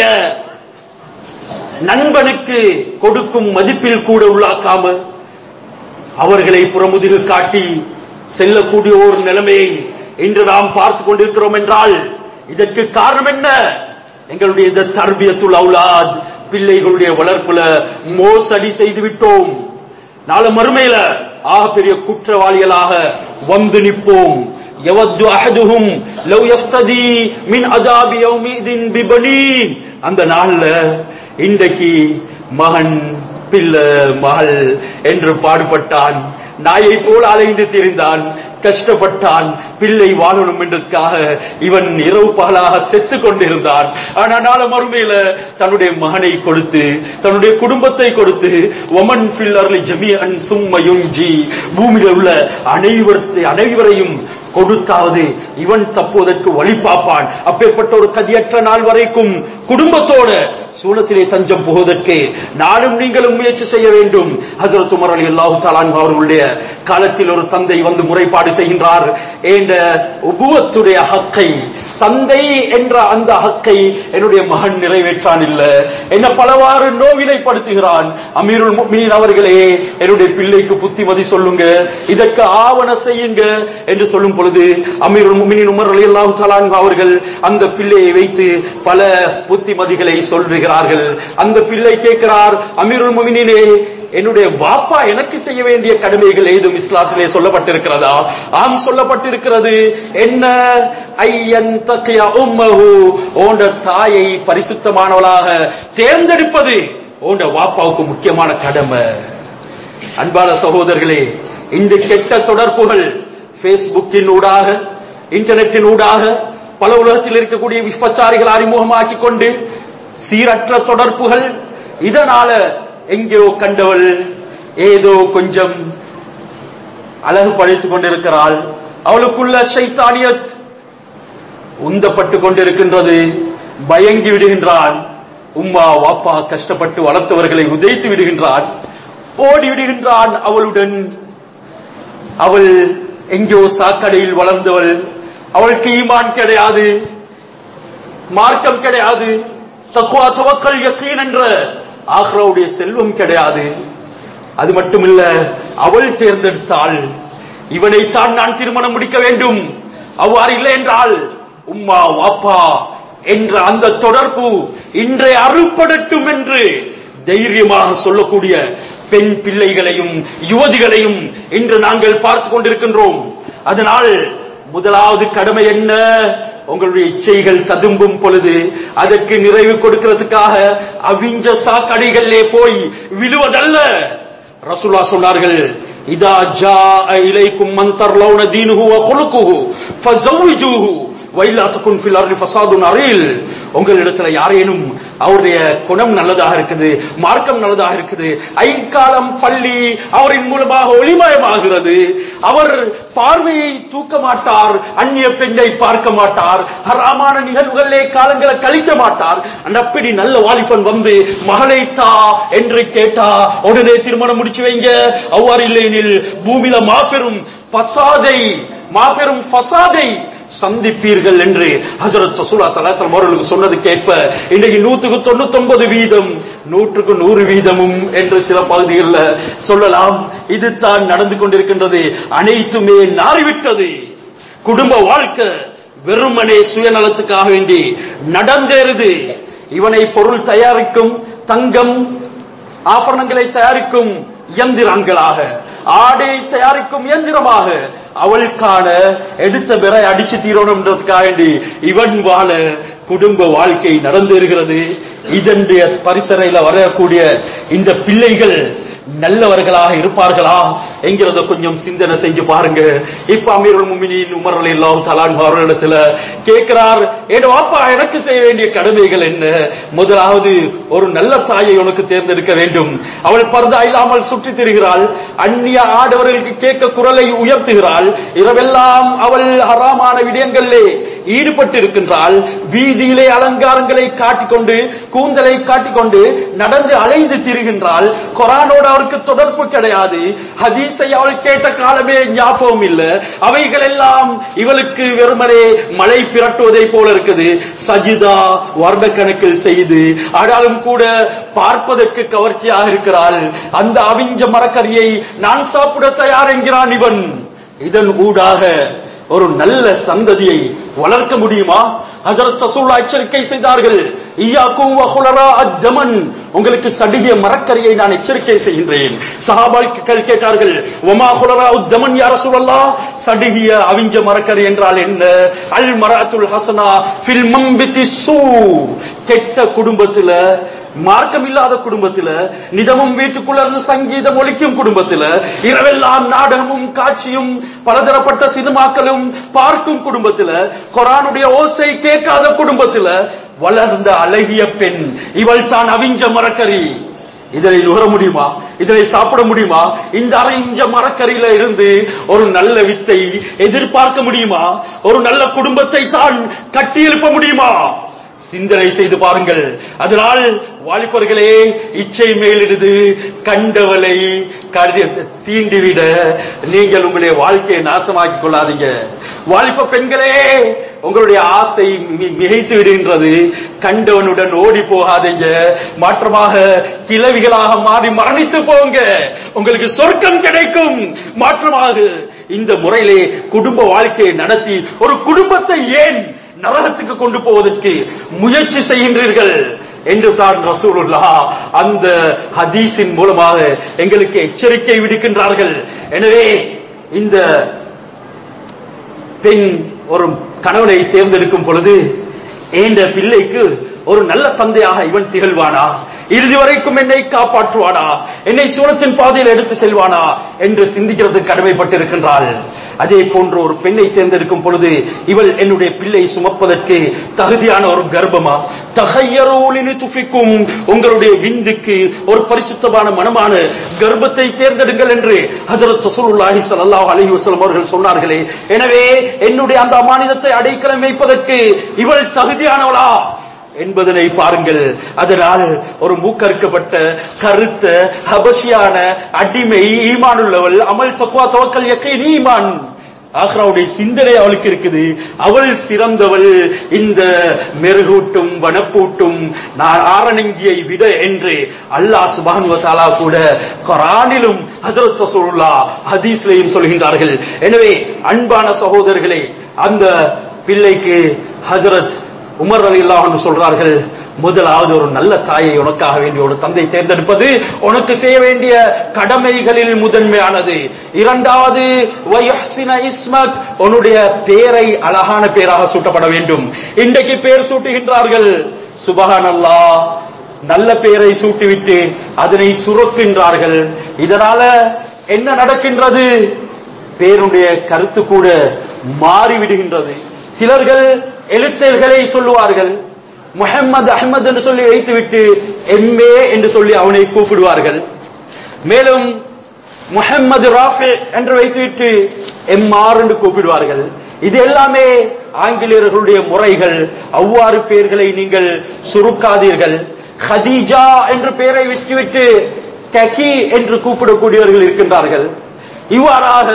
நண்பனுக்கு கொடுக்கும் மதிப்பில் கூட உள்ளாக்காம அவர்களை புறமுதுகு காட்டி செல்லக்கூடிய ஒரு நிலைமையை இன்று நாம் பார்த்து கொண்டிருக்கிறோம் என்றால் இதற்கு காரணம் என்ன எங்களுடைய இந்த தர்பியத்துல் அவுலாத் பிள்ளைகளுடைய வளர்ப்புல மோசடி செய்து விட்டோம் நாளை மறுமையில ஆக பெரிய குற்றவாளிகளாக வந்து நிற்போம் எவது அஹதுஹும் லவ் யஃப்ததி மின் அதாபி யௌமிதின் பிபனீன் அந்த நாள்ல இன்றைக்கு மகன் பிள்ளை மகள் என்று பாடுபட்டான் நாயை போல் அலைந்து திரிந்தான் கஷ்டப்பட்டான் பிள்ளை வாழணும் என்றதுக்காக இவன் இரவு பகலாக செத்து கொண்டிருந்தான் ஆனா நாள மறுமையில தன்னுடைய மகனை கொடுத்து தன்னுடைய குடும்பத்தை கொடுத்து ஒமன் பில்லர்லி ஜமியன் சும்மையும் ஜி பூமியில் உள்ள அனைவரத்தை அனைவரையும் கொடுத்தாவது இவன் தப்புவதற்கு வழி பார்ப்பான் அப்பேற்பட்ட ஒரு கதியற்ற நாள் வரைக்கும் குடும்பத்தோட சூலத்திலே தஞ்சம் புகுவதற்கு நானும் நீங்களும் முயற்சி செய்ய வேண்டும் ஹசரத் உமர் அலி அல்லாஹு தாலான் அவர்களுடைய காலத்தில் ஒரு தந்தை வந்து முறைப்பாடு செய்கின்றார் என்ற உபுவத்துடைய ஹக்கை தந்தை என்ற அந்த ஹக்கை என்னுடைய மகன் நிறைவேற்றான் இல்ல என்ன பலவாறு நோவினைப்படுத்துகிறான் அமீருல் முஃமினீன் அவர்களே என்னுடைய பிள்ளைக்கு புத்திமதி சொல்லுங்க இதற்கு ஆவண செய்யுங்க என்று சொல்லும் பொழுது அமீருல் முஃமினீன் உமர் ரலியல்லாஹு தஆலா அன்ஹு அவர்கள் அந்த பிள்ளையை வைத்து பல புத்திமதிகளை சொல்லுகிறார்கள் அந்த பிள்ளை கேட்கிறார் அமீருல் முஃமினீனே என்னுடைய வாப்பா எனக்கு செய்ய வேண்டிய கடமைகள் ஏதும் இஸ்லாத்திலே சொல்லப்பட்டிருக்கிறதா ஆம் சொல்லப்பட்டிருக்கிறது என்ன ஐயன் தக்கிய உம்மஹு ஓண்ட தாயை பரிசுத்தமானவளாக தேர்ந்தெடுப்பது ஓண்ட வாப்பாவுக்கு முக்கியமான கடமை அன்பான சகோதரர்களே இந்த கெட்ட தொடர்புகள் பேஸ்புக்கின் ஊடாக இன்டர்நெட்டின் ஊடாக பல உலகத்தில் இருக்கக்கூடிய விஸ்வச்சாரிகள் அறிமுகமாக்கிக் கொண்டு சீரற்ற தொடர்புகள் இதனால எங்கேயோ கண்டவள் ஏதோ கொஞ்சம் அழகு படைத்துக் கொண்டிருக்கிறாள் அவளுக்குள்ள சைத்தானியத் உந்தப்பட்டு கொண்டிருக்கின்றது பயங்கி விடுகின்றான் உம்மா வாப்பா கஷ்டப்பட்டு வளர்த்தவர்களை உதைத்து விடுகின்றான் ஓடி விடுகின்றான் அவளுடன் அவள் எங்கோ சாக்கடையில் வளர்ந்தவள் அவளுக்கு ஈமான் கிடையாது மார்க்கம் கிடையாது தக்குவா துவக்கல் யக்கீன் என்ற ஆக்ராவுடைய செல்வம் கிடையாது அது மட்டுமில்ல அவள் தேர்ந்தெடுத்தாள் இவனைத்தான் நான் திருமணம் முடிக்க வேண்டும் அவ்வாறு இல்லை என்றால் உம்மா வாப்பா என்ற அந்த தொடர்பு இன்றைய அறுப்படட்டும் என்று தைரியமாக சொல்லக்கூடிய பெண் பிள்ளைகளையும் யுவதிகளையும் இன்று நாங்கள் பார்த்து கொண்டிருக்கின்றோம் அதனால் முதலாவது கடமை என்ன உங்களுடைய இச்சைகள் ததும்பும் பொழுது அதற்கு நிறைவு கொடுக்கிறதுக்காக அவிஞ்ச சாக்கடைகளிலே போய் விழுவதல்ல ரசூலா சொன்னார்கள் இதா ஜா இலைக்கும் மந்தர் லௌன தீனுஹு வ குலுக்குஹு ஃபஸவ்விஜூஹு வைலாத்துக்கும் ஃபில் அர்லி ஃபசாதுன் அரீல் உங்களிடத்துல யாரேனும் அவருடைய குணம் நல்லதாக இருக்குது மார்க்கம் நல்லதாக இருக்குது ஐங்காலம் பள்ளி அவரின் மூலமாக ஒளிமயமாகிறது அவர் பார்வையை தூக்க மாட்டார் அந்நிய பெண்ணை பார்க்க மாட்டார் ஹராமான நிகழ்வுகளிலே காலங்களை கழிக்க மாட்டார் அப்படி நல்ல வாலிபன் வந்து மகளை தா என்று கேட்டா உடனே திருமணம் முடிச்சு வைங்க அவ்வாறு இல்லையெனில் பூமியில மாபெரும் பசாதை மாபெரும் ஃபசாதை சந்திப்பீர்கள் என்று ஹசரத் ரசூலா சலாசலம் அவர்களுக்கு சொன்னது கேட்ப இன்றைக்கு நூற்றுக்கு தொண்ணூத்தி ஒன்பது வீதம் நூற்றுக்கு நூறு வீதமும் என்று சில பகுதிகளில் சொல்லலாம் இது தான் நடந்து கொண்டிருக்கின்றது அனைத்துமே நாறிவிட்டது குடும்ப வாழ்க்கை வெறுமனே சுயநலத்துக்காக வேண்டி நடந்தேறுது இவனை பொருள் தயாரிக்கும் தங்கம் ஆபரணங்களை தயாரிக்கும் இயந்திரங்களாக ஆடை தயாரிக்கும் இயந்திரமாக அவளுக்கான எடுத்த பிற அடிச்சு தீரணும்ன்றதுக்காக வேண்டி இவன் வாழ குடும்ப வாழ்க்கை நடந்தேறுகிறது இதனுடைய பரிசரையில வரக்கூடிய இந்த பிள்ளைகள் நல்லவர்களாக இருப்பார்களா என்கிறத கொஞ்சம் சிந்தனை செஞ்சு பாருங்க இப்ப அமீருல் முமினின் உமர் அலி அல்லாஹ் தலான் அவர்களிடத்துல கேட்கிறார் என் வாப்பா எனக்கு செய்ய வேண்டிய கடமைகள் என்ன முதலாவது ஒரு நல்ல தாயை உனக்கு தேர்ந்தெடுக்க வேண்டும் அவள் பர்தா இல்லாமல் சுற்றித் திரிகிறாள் அந்நிய ஆடவர்களுக்கு கேட்க குரலை உயர்த்துகிறாள் இரவெல்லாம் அவள் ஹராமான விடயங்களிலே ஈடுபட்டு இருக்கின்றாள் வீதியிலே அலங்காரங்களை காட்டிக்கொண்டு கூந்தலை காட்டிக்கொண்டு நடந்து அலைந்து திரிகின்றாள் கொரானோடு அவருக்கு தொடர்பு கிடையாது ஹதீஸை அவள் கேட்ட காலமே ஞாபகம் இல்ல அவைகள் எல்லாம் இவளுக்கு வெறுமனே மழை பிரட்டுவதை போல இருக்குது சஜிதா வருட கணக்கில் செய்து ஆனாலும் கூட பார்ப்பதற்கு கவர்ச்சியாக இருக்கிறாள் அந்த அவிஞ்ச மரக்கரியை நான் சாப்பிட தயார் என்கிறான் இவன் இதன் ஊடாக ஒரு நல்ல சந்ததியை வளர்க்க முடியுமா ஹஜரத் ரசூல்லா எச்சரிக்கை செய்தார்கள் ஈயாக்கும் வஹுலரா அஜமன் உங்களுக்கு சடிகிய மரக்கரியை நான் எச்சரிக்கை செய்கின்றேன் சஹாபாக்கள் கேட்டார்கள் ஒமா ஹுலரா உத்தமன் யார சொல்லல்லா சடிகிய அவிஞ்ச மரக்கரி என்றால் என்ன அல் மரத்துல் ஹசனா ஃபில் மம்பிதி சூ கெட்ட குடும்பத்துல மார்க்கம் இல்லாத குடும்பத்துல நிதமும் வீட்டுக்குள்ள இருந்து சங்கீதம் ஒலிக்கும் குடும்பத்துல இரவெல்லாம் நாடகமும் காட்சியும் பலதரப்பட்ட சினிமாக்களும் பார்க்கும் குடும்பத்துல கொரானுடைய ஓசை கேட்காத குடும்பத்துல வளர்ந்த அழகிய பெண் இவள் தான் அவிஞ்ச மரக்கறி இதனை நுகர முடியுமா இதனை சாப்பிட முடியுமா இந்த அரைஞ்ச மரக்கரியில இருந்து ஒரு நல்ல வித்தை எதிர்பார்க்க முடியுமா ஒரு நல்ல குடும்பத்தை தான் கட்டியெழுப்ப முடியுமா சிந்தனை செய்து பாருங்கள் அதனால் வாலிபர்களே இச்சை மேலிடுது கண்டவளை கருதி- தீண்டிவிட நீங்கள் உங்களுடைய வாழ்க்கையை நாசமாக்கிக் கொள்ளாதீங்க வாலிப பெண்களே உங்களுடைய ஆசை மி- மிகைத்து விடுகின்றது கண்டவனுடன் ஓடி போகாதீங்க மாற்றமாக கிளவிகளாக மாறி மரணித்து போங்க உங்களுக்கு சொர்க்கம் கிடைக்கும் மாற்றமாக இந்த முறையிலே குடும்ப வாழ்க்கையை நடத்தி ஒரு குடும்பத்தை ஏன் நரகத்துக்கு கொண்டு போவதற்கு முயற்சி செய்கின்றீர்கள் என்று தான் ரசூலுல்லா அந்த ஹதீஸின் மூலமாக எங்களுக்கு எச்சரிக்கை விடுக்கின்றார்கள் எனவே இந்த பெண் ஒரு கணவனை தேர்ந்தெடுக்கும் பொழுது ஏண்ட பிள்ளைக்கு ஒரு நல்ல தந்தையாக இவன் திகழ்வானா இறுதி வரைக்கும் என்னை காப்பாற்றுவானா என்னை சூரத்தின் பாதையில் எடுத்து செல்வானா என்று சிந்திக்கிறது கடமைப்பட்டிருக்கின்றாள் அதே போன்று ஒரு பெண்ணை தேர்ந்தெடுக்கும் பொழுது இவள் என்னுடைய பிள்ளை சுமப்பதற்கு தகுதியான ஒரு கர்ப்பமா தகையரோலினு துஃபிக்கும் உங்களுடைய விந்துக்கு ஒரு பரிசுத்தமான மனமான கர்ப்பத்தை தேர்ந்தெடுங்கள் என்று ஹஜரத் ரசூலுல்லாஹி ஸல்லல்லாஹு அலைஹி வஸல்லம் அவர்கள் சொன்னார்களே எனவே என்னுடைய அந்த அமானிதத்தை அடைக்கலம் வைப்பதற்கு இவள் தகுதியானவளா என்பதனை பாருங்கள் அதனால் ஒரு மூக்கறுக்கப்பட்ட கருத்த ஹபஷியான அடிமை ஈமானுள்ளவள் அமல் தக்குவா தவக்கல் யக்கீன் ஈமான் ஆக்ராவுடைய சிந்தனை அவளுக்கு இருக்குது அவள் சிறந்தவள் இந்த மெருகூட்டும் வனப்பூட்டும் நான் ஆரணங்கியை விட என்று அல்லாஹ் சுபான் வசாலா கூட குரானிலும் ஹசரத் ரசூலுல்லா ஹதீஸ்லையும் சொல்கின்றார்கள் எனவே அன்பான சகோதரர்களே அந்த பிள்ளைக்கு ஹசரத் உமர் அலி அல்லாஹ் சொல்றார்கள் முதலாவது ஒரு நல்ல தாயை உனக்காக வேண்டிய ஒரு தந்தை தேர்ந்தெடுப்பது உனக்கு செய்ய வேண்டிய கடமைகளில் முதன்மையானது இரண்டாவது வயஹ்சின இஸ்மக் உன்னுடைய பேரை அழகான பேராக சூட்டப்பட வேண்டும் இன்றைக்கு பேர் சூட்டுகின்றார்கள் சுபஹான் அல்லாஹ் நல்ல பேரை சூட்டிவிட்டு அதனை சுரக்கின்றார்கள் இதனால என்ன நடக்கின்றது பேருடைய கருத்து கூட மாறிவிடுகின்றது சிலர்கள் எழுத்தர்களை சொல்லுவார்கள் முஹம்மது அஹ்மது என்று சொல்லி வைத்துவிட்டு எம்ஏ என்று சொல்லி அவனை கூப்பிடுவார்கள் மேலும் முஹம்மது ராஃபி என்று வைத்துவிட்டு எம்ஆர் என்று கூப்பிடுவார்கள் இது எல்லாமே ஆங்கிலேயர்களுடைய முறைகள் அவ்வாறு பெயர்களை நீங்கள் சுருக்காதீர்கள் ஹதீஜா என்ற பெயரை விட்டுவிட்டு டகி என்று கூப்பிடக்கூடியவர்கள் இருக்கின்றார்கள் இவ்வாறாக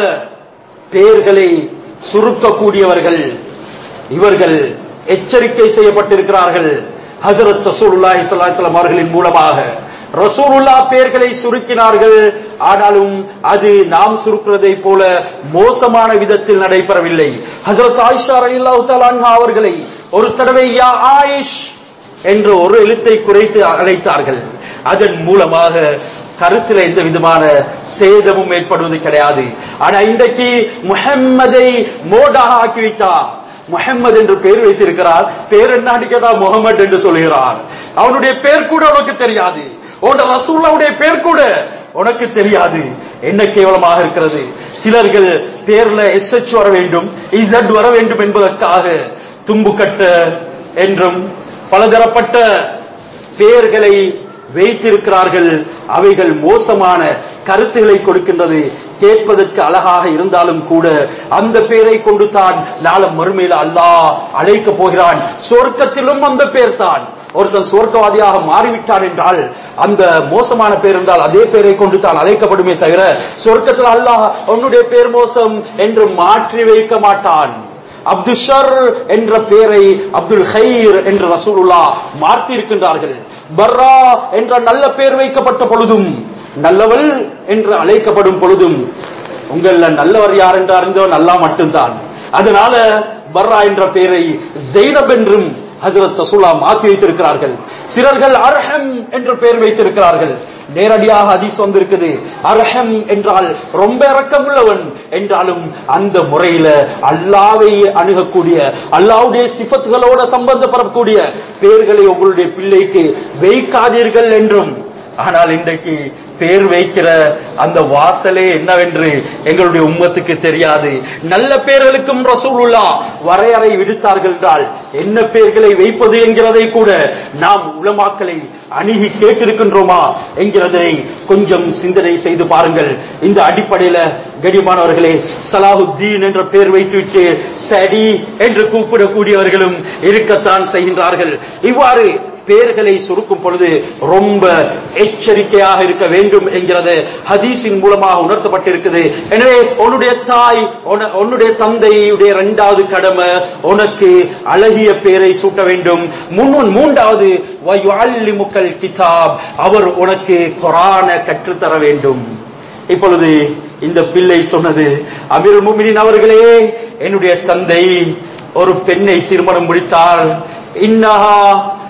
பெயர்களை சுருக்கக்கூடியவர்கள் இவர்கள் எச்சரிக்கை செய்யப்பட்டிருக்கிறார்கள் ஹசரத் ரசூலுல்லாஹி ஸல்லல்லாஹு அலைஹி வஸல்லம் அவர்களின் மூலமாக ரசூலுல்லா பெயர்களை சுருக்கினார்கள் ஆனாலும் அது நாம் சுருக்கிறதை போல மோசமான விதத்தில் நடைபெறவில்லை ஹசரத் ஆயிஷா ரலியல்லாஹு தஆலா அன்ஹா அவர்களை ஒரு தடவை யா ஆயிஷ் என்று ஒரு எழுத்தை குறைத்து அழைத்தார்கள் அதன் மூலமாக கருத்துல எந்த விதமான சேதமும் ஏற்படுவது கிடையாது ஆனா இன்றைக்கு முஹம்மதை மோடாக ஆக்கி வைத்தார் முஹம்மது என்று பெயர் வைத்திருக்கிறார் பேர் என்ன கேட்டா முகமது என்று சொல்கிறார் அவனுடைய பேர் கூட உனக்கு தெரியாது உன்னோட ரசூல்லாவுடைய பேர் கூட உனக்கு தெரியாது என்ன கேவலமாக இருக்கிறது சிலர்கள் பேர்ல எஸ் வர வேண்டும் இசட் வர வேண்டும் என்பதற்காக தும்புக்கட்ட என்றும் பலதரப்பட்ட பெயர்களை வைத்திருக்கிறார்கள் அவைகள் மோசமான கருத்துக்களை கொடுக்கின்றது கேட்பதற்கு அழகாக இருந்தாலும் கூட அந்த பெயரை கொண்டு தான் நாளம் மறுமையில் அல்லாஹ் அழைக்க போகிறான் சொர்க்கத்திலும் அந்த பேர் தான் ஒருத்தன் சொர்க்கவாதியாக மாறிவிட்டான் என்றால் அந்த மோசமான பேர் இருந்தால் அதே பேரை கொண்டு தான் அழைக்கப்படுமே தவிர சொர்க்கத்தில் அல்லாஹ் உன்னுடைய பேர் மோசம் என்று மாற்றி வைக்க மாட்டான் அப்துஷர் என்ற பெயரை அப்துல் ஹைர் என்று ரசூலுல்லா மாற்றி இருக்கின்றார்கள் பர்ரா என்ற நல்ல பெயர் வைக்கப்பட்ட பொழுதும் நல்லவள் என்று அழைக்கப்படும் பொழுதும் உங்கள நல்லவர் யார் என்று அறிந்தவன் அல்லா மட்டும்தான் அதனால பர்ரா என்ற பெயரை ஜெய்னப் என்றும் ஹசரத் ரசூலா மாற்றி வைத்திருக்கிறார்கள் சிலர்கள் அர்ஹம் என்று பெயர் வைத்திருக்கிறார்கள் நேரடியாக ஹதீஸ் வந்திருக்குது அர்ஹம் என்றால் ரொம்ப இரக்கமுள்ளவன் என்றாலும் அந்த முறையில அல்லாவை அணுகக்கூடிய அல்லாவுடைய சிபத்துகளோட சம்பந்தப்படக்கூடிய பெயர்களை உங்களுடைய பிள்ளைக்கு வைக்காதீர்கள் என்றும் ஆனால் இன்றைக்கு பேர் வைக்கிற அந்த வாசலே என்னவென்று எங்களுடைய உம்மத்துக்கு தெரியாது நல்ல பேர்களுக்கும் ரசூலுல்லா வரையறை விடுத்தார்கள் என்றால் என்ன பெயர்களை வைப்பது என்கிறதை கூட நாம் உலமாக்களை அணுகி கேட்டிருக்கின்றோமா என்கிறதை கொஞ்சம் சிந்தனை செய்து பாருங்கள் இந்த அடிப்படையில கடிமானவர்களே சலாஹுத்தீன் என்ற பெயர் வைத்துவிட்டு சடி என்று கூப்பிடக்கூடியவர்களும் இருக்கத்தான் செய்கின்றார்கள் இவ்வாறு பெயர்களை சுருக்கும் பொழுது ரொம்ப எச்சரிக்கையாக இருக்க வேண்டும் என்கிறது ஹதீஸின் மூலமாக உணர்த்தப்பட்டிருக்குது எனவே உன்னுடைய தாய் உன- உன்னுடைய தந்தையுடைய இரண்டாவது கடமை உனக்கு அழகிய பெயரை சூட்ட வேண்டும் முன் மூன்றாவது வயுஅல்லிமுக்கல் கிதாப் அவர் உனக்கு குரான கற்றுத்தர வேண்டும் இப்பொழுது இந்த பிள்ளை சொன்னது அமீர் முமினின் அவர்களே என்னுடைய தந்தை ஒரு பெண்ணை திருமணம் முடித்தால் இன்னஹா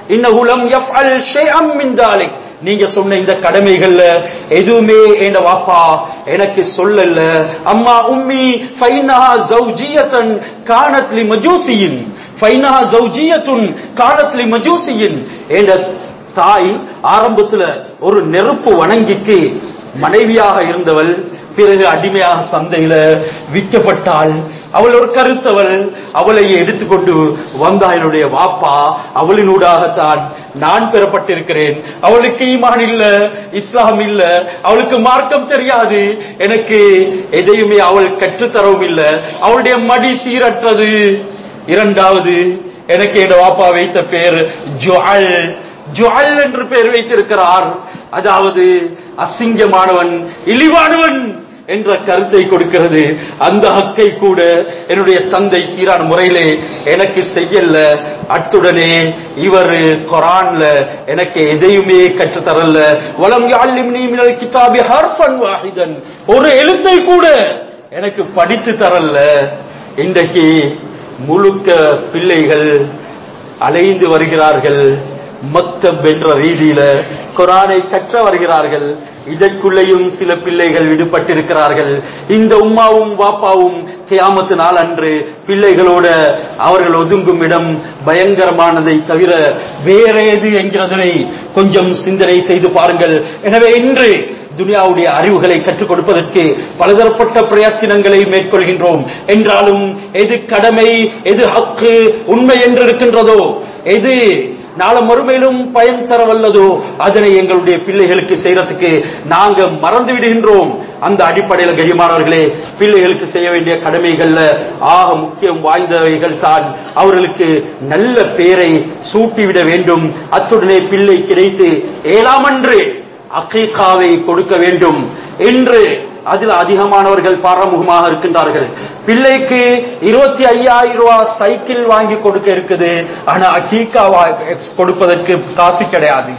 இன்னஹு லம் யஃஅல் ஷைஅம் மின் தாலிக் நீங்க சொன்ன இந்த கடமைகள்ல எதுவுமே என் வாப்பா எனக்கு சொல்லல அம்மா உம்மி ஃபைனஹா ஜௌஜியத்தன் கானத் லி மஜூசியின் ஃபைனஹா ஜௌஜியத்துன் கானத் லி மஜூசியின் என்ற தாய் ஆரம்பத்துல ஒரு நெருப்பு வணங்கிக்கு மனைவியாக இருந்தவள் பிறகு அடிமையாக சந்தையில விற்கப்பட்டாள் அவள் ஒரு கருத்தவள் அவளை எடுத்துக்கொண்டு வந்தா என்னுடைய வாப்பா அவளினூடாகத்தான் நான் பெறப்பட்டிருக்கிறேன் அவளுக்கு ஈமான் இல்ல இஸ்லாம் இல்ல அவளுக்கு மார்க்கம் தெரியாது எனக்கு எதையுமே அவள் கற்றுத்தரவும் இல்ல அவளுடைய மடி சீரற்றது இரண்டாவது எனக்கு என் வாப்பா வைத்த பேர் ஜுஅல் ஜுஅல் என்று பெயர் வைத்திருக்கிறார் அதாவது அசிங்கமானவன் இழிவானவன் என்ற கருத்தை கொடுக்கிறது அந்த ஹக்கை கூட என்னுடைய தந்தை சீரான முறையிலே எனக்கு செய்யல அத்துடனே இவர் குரான்ல எனக்கு எதையுமே கற்றுத்தரல வலம் யாழ்லிம்னி மினல் கிதாபி ஹர்ஃபன் வாஹிதன் ஒரு எழுத்தை கூட எனக்கு படித்து தரல இன்றைக்கு முழுக்க பிள்ளைகள் அலைந்து வருகிறார்கள் மக்தப் என்ற ரீதியில குரானை கற்ற வருகிறார்கள் இதற்குள்ளேயும் சில பிள்ளைகள் விடுபட்டிருக்கிறார்கள் இந்த உம்மாவும் வாப்பாவும் கியாமத்து நாள் அன்று பிள்ளைகளோட அவர்கள் ஒதுங்கும் இடம் பயங்கரமானதை தவிர வேற எது என்கிறதனை கொஞ்சம் சிந்தனை செய்து பாருங்கள் எனவே இன்று துனியாவுடைய அறிவுகளை கற்றுக் கொடுப்பதற்கு பலதரப்பட்ட பிரயத்தினங்களை மேற்கொள்கின்றோம் என்றாலும் எது கடமை எது ஹக்கு உண்மை என்று இருக்கின்றதோ எது நாள மறுமையிலும் பயன் தர வல்லதோ அதனை எங்களுடைய பிள்ளைகளுக்கு செய்யறதுக்கு நாங்க மறந்து விடுகின்றோம் அந்த அடிப்படையில் கரிமானவர்களே பிள்ளைகளுக்கு செய்ய வேண்டிய கடமைகள்ல ஆக முக்கியம் வாய்ந்தவைகள் தான் அவர்களுக்கு நல்ல பெயரை சூட்டிவிட வேண்டும் அத்துடனே பிள்ளை கிடைத்து ஏழாம் அன்று அகீகாவை கொடுக்க வேண்டும் என்று அதில் அதிகமானவர்கள் பாரமுகமாக இருக்கின்றார்கள் பிள்ளைக்கு இருபத்தி ஐயாயிரம் ரூபாய் சைக்கிள் வாங்கி கொடுக்க இருக்குது ஆனா அகீகா கொடுப்பதற்கு காசு கிடையாது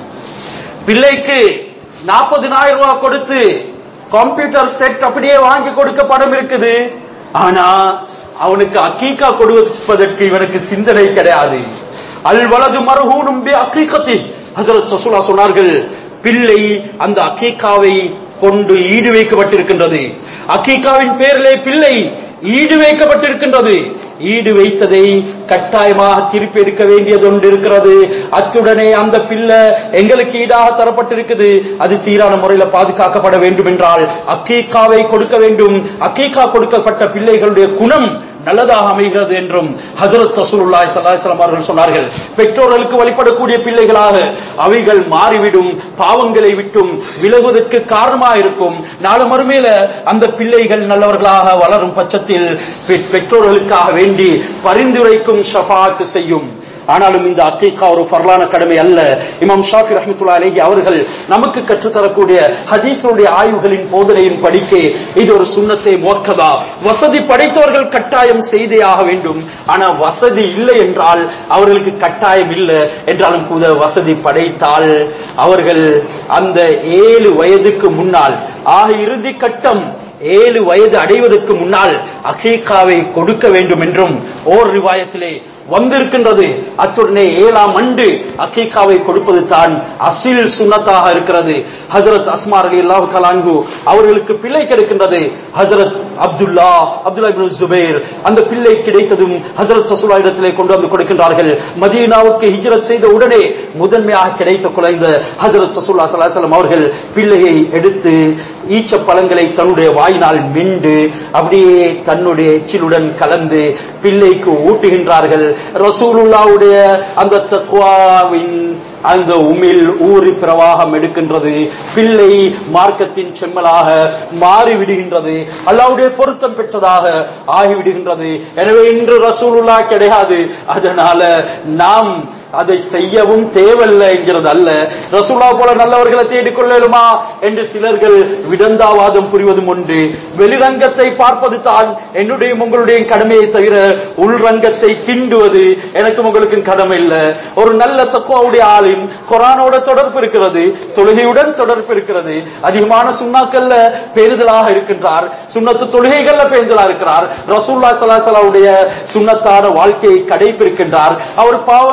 பிள்ளைக்கு நாற்பதினாயிரம் ரூபாய் கொடுத்து கம்ப்யூட்டர் செட் அப்படியே வாங்கி கொடுக்க படம் இருக்குது ஆனா அவனுக்கு அக்கீக்கா கொடுப்பதற்கு இவனுக்கு சிந்தனை கிடையாது அல் வலது மருகூனும் அக்கீக்கத்தி ஹசரத் ரசூலா சொன்னார்கள் பிள்ளை அந்த அக்கீக்காவை கொண்டு ஈடு வைக்கப்பட்டிருக்கின்றது அக்கீக்காவின் பேரிலே பிள்ளை ஈடு வைக்கப்பட்டிருக்கின்றது ஈடு வைத்ததை கட்டாயமாக திருப்பி எடுக்க வேண்டியது ஒன்று இருக்கிறது அத்துடனே அந்த பிள்ளை எங்களுக்கு ஈடாக தரப்பட்டிருக்குது அது சீரான முறையில் பாதுகாக்கப்பட வேண்டும் என்றால் அக்கீக்காவை கொடுக்க வேண்டும் அக்கீக்கா கொடுக்கப்பட்ட பிள்ளைகளுடைய குணம் நல்லதாக அமைகிறது என்றும் ஹசரத் ரசூலுல்லாஹி ஸல்லல்லாஹு அலைஹி வஸல்லம் அவர்கள் சொன்னார்கள் பெற்றோர்களுக்கு வழிபடக்கூடிய பிள்ளைகளாக அவைகள் மாறிவிடும் பாவங்களை விட்டும் விலகுவதற்கு காரணமாக இருக்கும் நாளை மறுமையில அந்த பிள்ளைகள் நல்லவர்களாக வளரும் பட்சத்தில் பெ- பெற்றோர்களுக்காக வேண்டி பரிந்துரைக்கும் ஷஃபாத் செய்யும் ஆனாலும் இந்த அக்கீகா ஒரு ஃபர்லான கடமை அல்ல இமாம் ஷாஃபி ரஹ்மத்துல்லாஹி அலைஹி அவர்கள் நமக்கு கற்றுத்தரக்கூடிய ஹதீஸுடைய ஆய்வுகளின் போதனையின் படிக்க இது ஒரு சுண்ணத்தை மோக்கதா வசதி படைத்தவர்கள் கட்டாயம் செய்தே ஆக வேண்டும் ஆனா வசதி இல்லை என்றால் அவர்களுக்கு கட்டாயம் இல்லை என்றாலும் கூட வசதி படைத்தால் அவர்கள் அந்த ஏழு வயதுக்கு முன்னால் ஆக இறுதி கட்டம் ஏழு வயது அடைவதற்கு முன்னால் அகீகாவை கொடுக்க வேண்டும் என்றும் ஓர் ரிவாயத்திலே வந்திருக்கின்றது அத்துடனே ஏழாம் ஆண்டு அக்கீகாவை கொடுப்பது தான் அசில் சுன்னத்தாக இருக்கிறது ஹசரத் அஸ்மார் அலி அல்லாஹு தலான்கு அவர்களுக்கு பிள்ளை கிடைக்கின்றது ஹசரத் அப்துல்லா அப்துல்லா இப்னு ஜுபைர் அந்த பிள்ளை கிடைத்ததும் ஹசரத் ரசூலா இடத்திலே கொண்டு வந்து கொடுக்கின்றார்கள் மதீனாவுக்கு ஹிஜ்ரத் செய்த உடனே முதன்மையாக கிடைத்த குழந்த ஹசரத் ரசூல்லா ஸல்லல்லாஹு அலைஹி வஸல்லம் அவர்கள் பிள்ளையை எடுத்து ஈச்ச பழங்களை தன்னுடைய வாயினால் மிண்டு அப்படியே தன்னுடைய எச்சிலுடன் கலந்து பிள்ளைக்கு ஊட்டுகின்றார்கள் ரசூலுல்லாவுடைய அந்த தக்வாவின் அந்த உமிழ் ஊறி பிரவாகம் எடுக்கின்றது பிள்ளை மார்க்கத்தின் செம்மலாக மாறிவிடுகின்றது அல்லாவுடைய பொருத்தம் பெற்றதாக ஆகிவிடுகின்றது எனவே இன்று ரசூலுல்லா கிடையாது அதனால நாம் அதை செய்யவும் தேவையில்லை என்கிறது அல்ல ரசூலா போல நல்லவர்களை தேடிக்கொள்ளலுமா என்று சிலர்கள் விடந்தாவாதம் புரிவதும் உண்டு வெளிரங்கத்தை பார்ப்பது தான் என்னுடைய உங்களுடைய கடமையை தவிர உள்ரங்கத்தை கிண்டுவது எனக்கும் உங்களுக்கும் கடமை இல்லை ஒரு நல்ல தக்குவாவுடைய ஆளின் குரானோட தொடர்பு இருக்கிறது தொழுகையுடன் தொடர்பு இருக்கிறது அதிகமான சுண்ணாக்கல்ல பேருதலாக இருக்கின்றார் சுண்ணத்து தொழுகைகள்ல பேருதலா இருக்கிறார் ரசூல்லா சலாசலாவுடைய சுண்ணத்தான வாழ்க்கையை கடைபிடிக்கின்றார் அவர் பாவங்களை விட்டு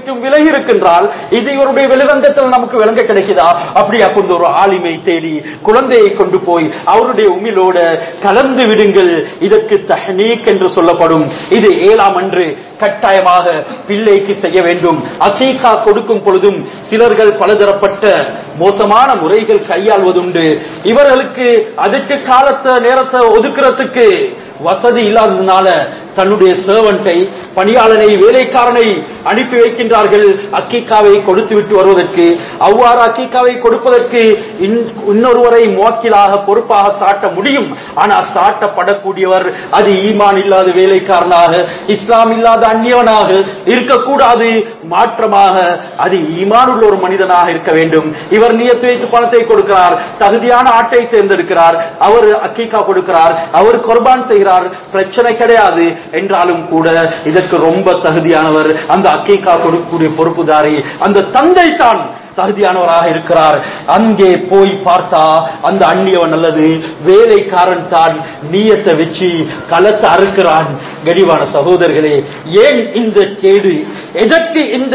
விட்டும் விலகி இருக்கின்றால் இது இவருடைய வெளிரங்கத்தில் நமக்கு விளங்க கிடைக்குதா அப்படி அப்போ ஒரு ஆளுமை தேடி குழந்தையை கொண்டு போய் அவருடைய உமிழோட கலந்து விடுங்கள் இதற்கு தஹ்னீக் என்று சொல்லப்படும் இது ஏழாம் அன்று கட்டாயமாக பிள்ளைக்கு செய்ய வேண்டும் அகீகா கொடுக்கும் பொழுதும் சிலர்கள் பலதரப்பட்ட மோசமான முறைகள் கையாள்வதுண்டு இவர்களுக்கு அதற்கு காலத்தை நேரத்தை ஒதுக்குறதுக்கு வசதி இல்லாததுனால தன்னுடைய சேவன்ட்டை பணியாளனை வேலைக்காரனை அனுப்பி வைக்கின்றார்கள் அக்கீக்காவை கொடுத்து விட்டு வருவதற்கு அவ்வாறு அக்கீக்காவை கொடுப்பதற்கு இன்- இன்னொருவரை மோக்கிலாக பொறுப்பாக சாட்ட முடியும் ஆனால் சாட்டப்படக்கூடியவர் அது ஈமான் இல்லாத வேலைக்காரனாக இஸ்லாம் இல்லாத அந்நியவனாக இருக்கக்கூடாது மாற்றமாக அது ஈமான் உள்ள ஒரு மனிதனாக இருக்க வேண்டும் இவர் நியத்து வைத்து பணத்தை கொடுக்கிறார் தகுதியான ஆட்டை தேர்ந்தெடுக்கிறார் அவர் அக்கீக்கா கொடுக்கிறார் அவர் குர்பான் செய்கிறார் பிரச்சனை கிடையாது என்றாலும் கூட இதற்கு ரொம்ப தகுதியானவர் அந்த அக்கீக்கா கொடுக்கக்கூடிய பொறுப்புதாரி அந்த தந்தை தான் தகுதியானவராக இருக்கிறார் அங்கே போய் பார்த்தா அந்த அந்நியவன் அல்லது வேலைக்காரன் தான் நீயத்தை வச்சு களத்தை அறுக்கிறான் கனிவான சகோதரர்களே ஏன் இந்த கேடு எதற்கு இந்த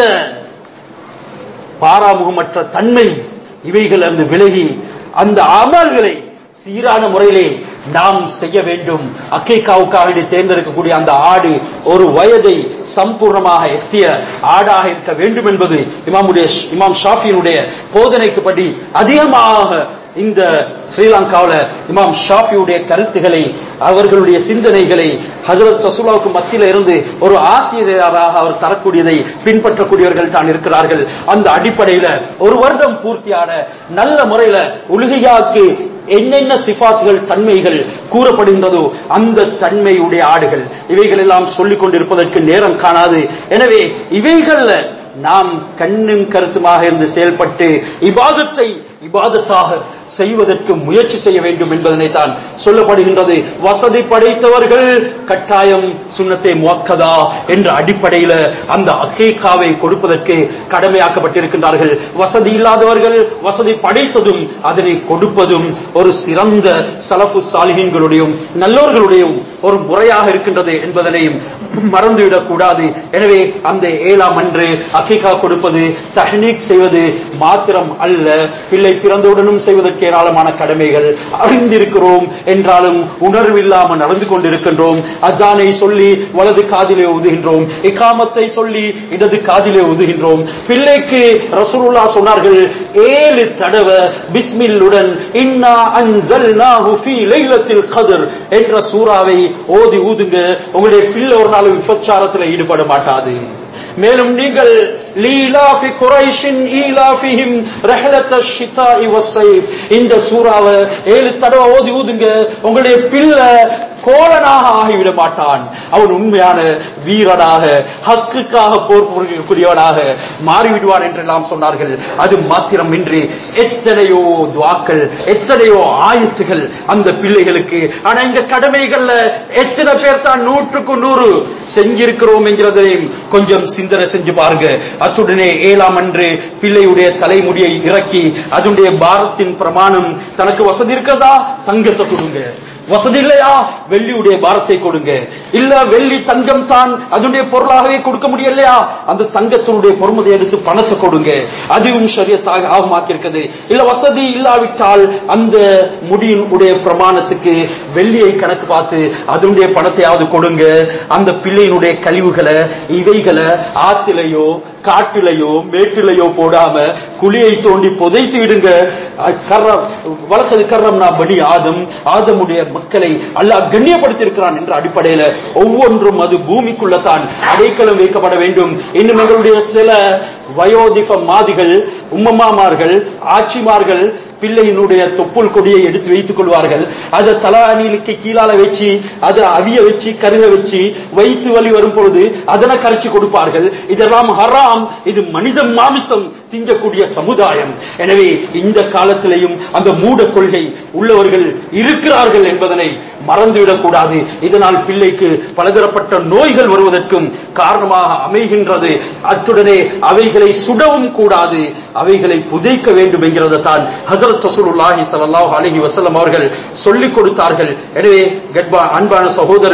பாராமுகமற்ற தன்மை இவைகளிலிருந்து விலகி அந்த அமல்களை சீரான முறையிலே நாம் செய்ய வேண்டும் அக்கேக்காவுக்காக வேண்டி தேர்ந்தெடுக்கக்கூடிய அந்த ஆடு ஒரு வயதை சம்பூர்ணமாக எத்திய ஆடாக இருக்க வேண்டும் என்பது இமாமுடைய இமாம் ஷாஃபியினுடைய போதனைக்குப்படி அதிகமாக இந்த ஸ்ரீலங்காவில் இமாம் ஷாஃபியுடைய கருத்துக்களை அவர்களுடைய சிந்தனைகளை ஹஜரத் ரசூலாவுக்கு மத்தியில இருந்து ஒரு ஆசிரியராக அவர் தரக்கூடியதை பின்பற்றக்கூடியவர்கள் தான் இருக்கிறார்கள் அந்த அடிப்படையில ஒரு வருடம் பூர்த்தியான நல்ல முறையில உலகையாக்கு என்னென்ன சிபாத்துகள் தன்மைகள் கூறப்படுகின்றதோ அந்த தன்மையுடைய ஆடுகள் இவைகள் எல்லாம் சொல்லிக் கொண்டிருப்பதற்கு நேரம் காணாது எனவே இவைகள்ல நாம் கண்ணும் கருத்துமாக இருந்து செயல்பட்டு இபாதத்தை இபாதத்தாக செய்வதற்கு முயற்சி செய்ய வேண்டும் என்பதனை தான் சொல்லப்படுகின்றது வசதி படைத்தவர்கள் கட்டாயம் சுண்ணத்தை முவக்கதா என்ற அடிப்படையில அந்த அக்கேக்காவை கொடுப்பதற்கு கடமையாக்கப்பட்டிருக்கின்றார்கள் வசதி இல்லாதவர்கள் வசதி படைத்ததும் அதனை கொடுப்பதும் ஒரு சிறந்த சலஃபு சாலிகின்களுடையும் நல்லோர்களுடையும் ஒரு முறையாக இருக்கின்றது என்பதனையும் மறந்துவிடக் கூடாது எனவே அந்த ஏழாம் அன்று அக்கீகா கொடுப்பது தஹ்னீக் செய்வது மாத்திரம் அல்ல பிள்ளை பிறந்தவுடனும் செய்வதற்கு ஏராளமான கடமைகள் அறிந்திருக்கிறோம் என்றாலும் உணர்வில்லாமல் நடந்து கொண்டிருக்கின்றோம் அஜானை சொல்லி வலது காதிலே ஊதுகின்றோம் இக்காமத்தை சொல்லி இடது காதிலே ஊதுகின்றோம் பிள்ளைக்கு ரசூலுல்லா சொன்னார்கள் ஏழு தடவை பிஸ்மில்லுடன் இன்னா அன்சல்நாஹு ஃபீ லைலத்தில் கத்ர் என்ற சூறாவை ஓதி ஊதுங்க உங்களுடைய பிள்ளை ஒரு நாள் விபச்சாரத்தில் ஈடுபட மாட்டாது மேலும் நீங்கள் லீலாஃபி குரைஷின் ஈலாஃபிஹிம் ரஹலத்த ஷிதாஇ வஸ்ஸைஃப் இந்த சூறாவை ஏழு தடவை ஓதி ஊதுங்க உங்களுடைய பிள்ளை கோலனாக ஆகிவிட மாட்டான் அவன் உண்மையான வீரனாக ஹக்குக்காக போர் புரியக்கூடியவனாக மாறிவிடுவான் என்றெல்லாம் சொன்னார்கள் அது மாத்திரமின்றி எத்தனையோ துவாக்கள் எத்தனையோ ஆயத்துகள் அந்த பிள்ளைகளுக்கு ஆனா இந்த கடமைகள்ல எத்தனை பேர் தான் நூற்றுக்கு நூறு செஞ்சிருக்கிறோம் என்கிறதையும் கொஞ்சம் சிந்தனை செஞ்சு பாருங்க அத்துடனே ஏழாம் அன்று பிள்ளையுடைய தலைமுடியை இறக்கி அதனுடைய பாரத்தின் பிரமாணம் தனக்கு வசதி இருக்கிறதா தங்கத்தை கொடுங்க வசதி இல்லையா வெள்ளியுடைய பாரத்தை கொடுங்க இல்ல வெள்ளி தங்கம் தான் அதனுடைய பொருளாகவே கொடுக்க முடியலையா அந்த தங்கத்தினுடைய பொறுமதி எடுத்து பணத்தை கொடுங்க அதுவும் சரியத்தாக ஆகமாக்கியிருக்கிறது இல்ல வசதி இல்லாவிட்டால் அந்த முடியின் உடைய பிரமாணத்துக்கு வெள்ளியை கணக்கு பார்த்து அதனுடைய பணத்தையாவது கொடுங்க அந்த பிள்ளையினுடைய கழிவுகளை இவைகளை ஆத்திலையோ காட்டிலையோ மேட்டிலையோ போடாம குழியை தோண்டி புதைத்து விடுங்க கர்ரம் வழக்கது கர்ரம்னா படி ஆதம் ஆதமுடைய மக்களை அல்லாஹ் கண்ணியப்படுத்தியிருக்கிறான் என்ற அடிப்படையில ஒவ்வொன்றும் அது பூமிக்குள்ள தான் அடைக்கலம் வைக்கப்பட வேண்டும் இன்னும் எங்களுடைய சில வயோதிப மாதிகள் உம்மமாமார்கள் ஆட்சிமார்கள் பிள்ளையினுடைய தொப்புள் கொடியை எடுத்து வைத்துக் கொள்வார்கள் அதை தலானிலுக்கு கீழால வச்சு அதை அவிய வச்சு கருக வச்சு வைத்து வலி வரும் பொழுது அதனை கரைச்சி கொடுப்பார்கள் இதெல்லாம் ஹராம் இது மனித மாமிசம் திங்கக்கூடிய சமுதாயம் எனவே இந்த காலத்திலேயும் அந்த மூட கொள்கை உள்ளவர்கள் இருக்கிறார்கள் என்பதனை மறந்துவிடக் கூடாது இதனால் பிள்ளைக்கு பலதரப்பட்ட நோய்கள் வருவதற்கும் காரணமாக அமைகின்றது அத்துடனே அவைகளை சுடவும் கூடாது அவைகளை புதைக்க வேண்டும் என்கிறத தான் ஹசரத் ரசூலுல்லாஹி ஸல்லல்லாஹு அலைஹி வஸல்லம் அவர்கள் சொல்லிக் கொடுத்தார்கள் எனவே கட்பா அன்பான சகோதரர்களே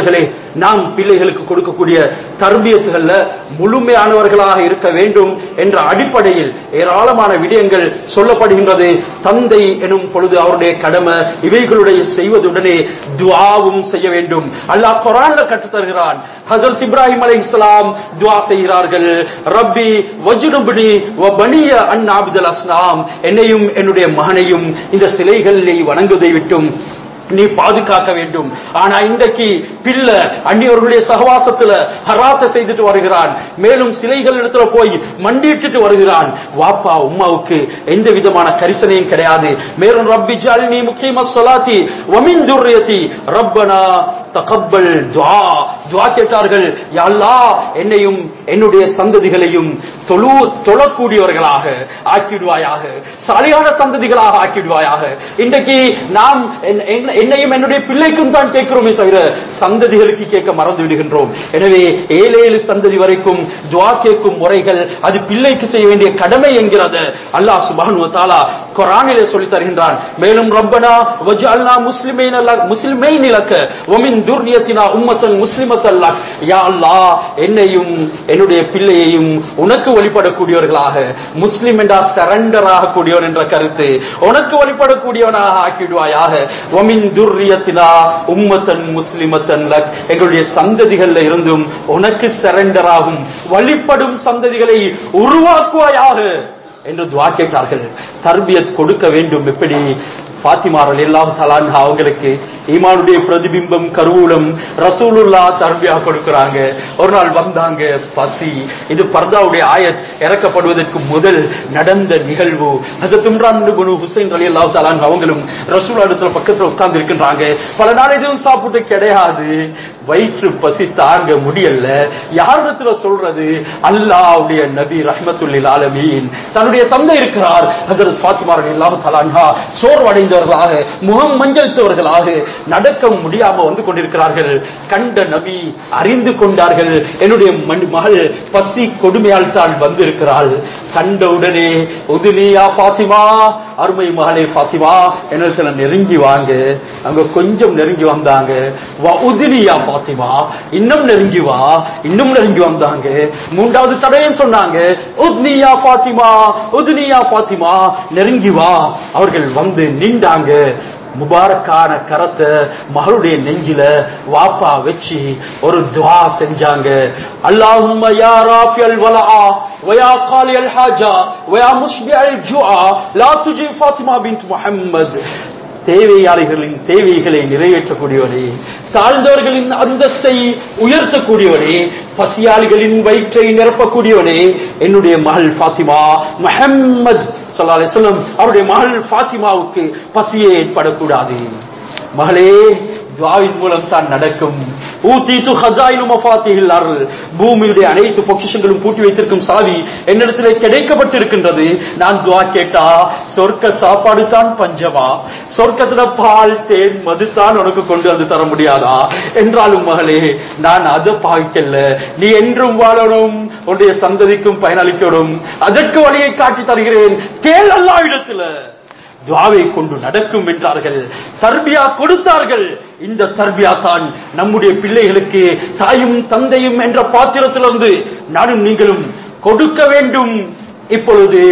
நாம் பிள்ளைகளுக்கு கொடுக்கக்கூடிய தர்பியத்துகள்ல முழுமையானவர்களாக இருக்க வேண்டும் என்ற அடிப்படையில் ஏராளமான விடயங்கள் சொல்லப்படுகின்றது தந்தை எனும் பொழுது அவருடைய கடமை இவைகளுடைய செய்வதுடனே துஆவும் செய்ய வேண்டும் அல்லாஹ் குரான்ல கற்றுத் தருகிறான் ஹஜரத் இப்ராஹிம் அலைஹிஸ்ஸலாம் துஆ செய்கிறார்கள் ரப்பி வஜ்னுப்னி வ பனிய அன் அப்துல் அஸ்னாம் என்னையும் என்னுடைய மகனையும் இந்த சிலைகளை வணங்குவதை விட்டும் நீ பாதுகாக்க வேண்டும் ஆனா இன்றைக்கு பிள்ளை அந்நியவர்களுடைய சகவாசத்துல ஹராத்த செய்துட்டு வருகிறான் மேலும் சிலைகள் இடத்துல போய் மண்டிட்டுட்டு வருகிறான் வாப்பா உம்மாவுக்கு எந்த விதமான கரிசனையும் கிடையாது மேலும் ரப்பி ஜாலினி முக்கியமா சொலாத்தி வமின் துர்ரியதி ரப்பனா தகப்பல் துவா துவா கேட்டார்கள் யா அல்லாஹ் என்னையும் என்னுடைய சந்ததிகளையும் தொழு தொழக்கூடியவர்களாக ஆக்கிடுவாயாக சாலியான சந்ததிகளாக ஆக்கிடுவாயாக இன்றைக்கு நாம் என்- என்- என்னையும் என்னுடைய பிள்ளைக்கும் தான் கேட்கிறோமே தவிர சந்ததிகளுக்கு கேட்க மறந்து விடுகின்றோம் எனவே ஏழு ஏழு சந்ததி வரைக்கும் துவா கேட்கும் முறைகள் அது பிள்ளைக்கு செய்ய வேண்டிய கடமை என்கிறது அல்லாஹ் சுப்ஹானஹு வ தஆலா குர்ஆனிலே சொல்லி தருகின்றான் மேலும் ரப்பனா வஜ்அல்னா முஸ்லிமீன லக் முஸ்லிமைன் லக்க வமின் துர்ரியத்தினா உம்மத்தன் முஸ்லிமத்தன் லக் யா அல்லாஹ் என்னையும் என்னுடைய பிள்ளையையும் உனக்கு வழிபடக்கூடியவர்களாக முஸ்லிம் என்றா சரண்டர் ஆகக்கூடியவன் என்ற கருத்து உனக்கு வழிபடக்கூடியவனாக ஆக்கிடுவாயாக வமின் துர்ரியத்தினா உம்மத்தன் முஸ்லிமத்தன் லக் எங்களுடைய சந்ததிகள்ல இருந்தும் உனக்கு சரண்டர் ஆகும் வழிபடும் சந்ததிகளை உருவாக்குவாயாக என்று துவா கேட்டார்கள் தர்பியத் கொடுக்க வேண்டும் எப்படி பாத்திமாரல் எல்லாம் தலான் அவங்களுக்கு ஈமானுடைய பிரதிபிம்பம் கருவூலம் ரசூலுல்லா தர்பியா கொடுக்கறாங்க ஒரு நாள் வந்தாங்க பசி இது பர்தாவுடைய ஆயத் இறக்கப்படுவதற்கு முதல் நடந்த நிகழ்வு ஹசரத் இம்ரான் இப்னு ஹுசைன் ரலியல்லாஹு தஆலா அவங்களும் ரசூல் இடத்துல பக்கத்துல உட்கார்ந்து இருக்கின்றாங்க பல நாள் எதுவும் சாப்பிட்டு கிடையாது வயிற்று பசி தாங்க முடியல யாரிடத்துல சொல்றது அல்லாஹ்வுடைய நபி ரஹ்மத்துல்லில் ஆலமீன் தன்னுடைய தந்தை இருக்கிறார் ஹஜரத் ஃபாத்திமா ரலியல்லாஹு தஆலா அன்ஹா சோர்வடைந்தவர்களாக முகம் மஞ்சளித்தவர்களாக நடக்க முடியாம வந்து கொண்டிருக்கிறார்கள் கண்ட நபி அறிந்து கொண்டார்கள் என்னுடைய மன்- மகள் பசி கொடுமையால் தான் வந்திருக்கிறாள் கண்டவுடனே உதுனியா ஃபாத்திமா அருமை மகளே ஃபாத்திமா என்னிடத்துல நெருங்கி வாங்க அங்க கொஞ்சம் நெருங்கி வந்தாங்க வா உதுனியா ஃபாத்திமா இன்னும் நெருங்கி வா இன்னும் நெருங்கி வந்தாங்க மூன்றாவது தடையும் சொன்னாங்க உத்னியா ஃபாத்திமா உதுனியா ஃபாத்திமா நெருங்கி வா அவர்கள் வந்து நின்றாங்க முபாரக்கான கரத்தை மகளுடைய நெஞ்சில வாப்பா வச்சு ஒரு துவா செஞ்சாங்க அல்லாஹும்ம யா ராஃபியல் வலா ويا قالي الحاجة ويا مشبع الجوع لا تجي فاطمة بنت محمد தேவையாளிகளின் தேவைகளை நிறைவேற்றக்கூடியவனே தாழ்ந்தவர்களின் அந்தஸ்தை உயர்த்தக்கூடியவனே பசியாளிகளின் வயிற்றை நிரப்பக்கூடியவனே என்னுடைய மகள் ஃபாத்திமா முஹம்மது ஸல்லல்லாஹு அலைஹி வஸல்லம் அவருடைய மகள் ஃபாத்திமாவுக்கு பசியே ஏற்படக்கூடாது மகளே துவாவின் மூலம் தான் நடக்கும் ஊத்தீத்து ஹசாயிலு மஃபாத்திஹில் அருள் பூமியுடைய அனைத்து பொக்கிஷங்களும் பூட்டி வைத்திருக்கும் சாவி என்னிடத்திலே கிடைக்கப்பட்டிருக்கின்றது நான் துவா கேட்டா சொர்க்க சாப்பாடு தான் பஞ்சமா சொர்க்கத்துல பால் தேன் மது தான் உனக்கு கொண்டு வந்து தர முடியாதா என்றாலும் மகளே நான் அதை பாய்க்கல நீ என்றும் வாழணும் உன்னுடைய சந்ததிக்கும் பயனளிக்கணும் அதற்கு வழியை காட்டி தருகிறேன் கேள் அல்லா இடத்துல துவாவை கொண்டு நடக்கும் என்றார்கள் தர்பியா கொடுத்தார்கள் இந்த தர்பியா தான் நம்முடைய பிள்ளைகளுக்கு தாயும் தந்தையும் என்ற பாத்திரத்திலிருந்து நானும் நீங்களும் கொடுக்க வேண்டும் இப்பொழுது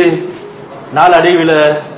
நாளடைவில்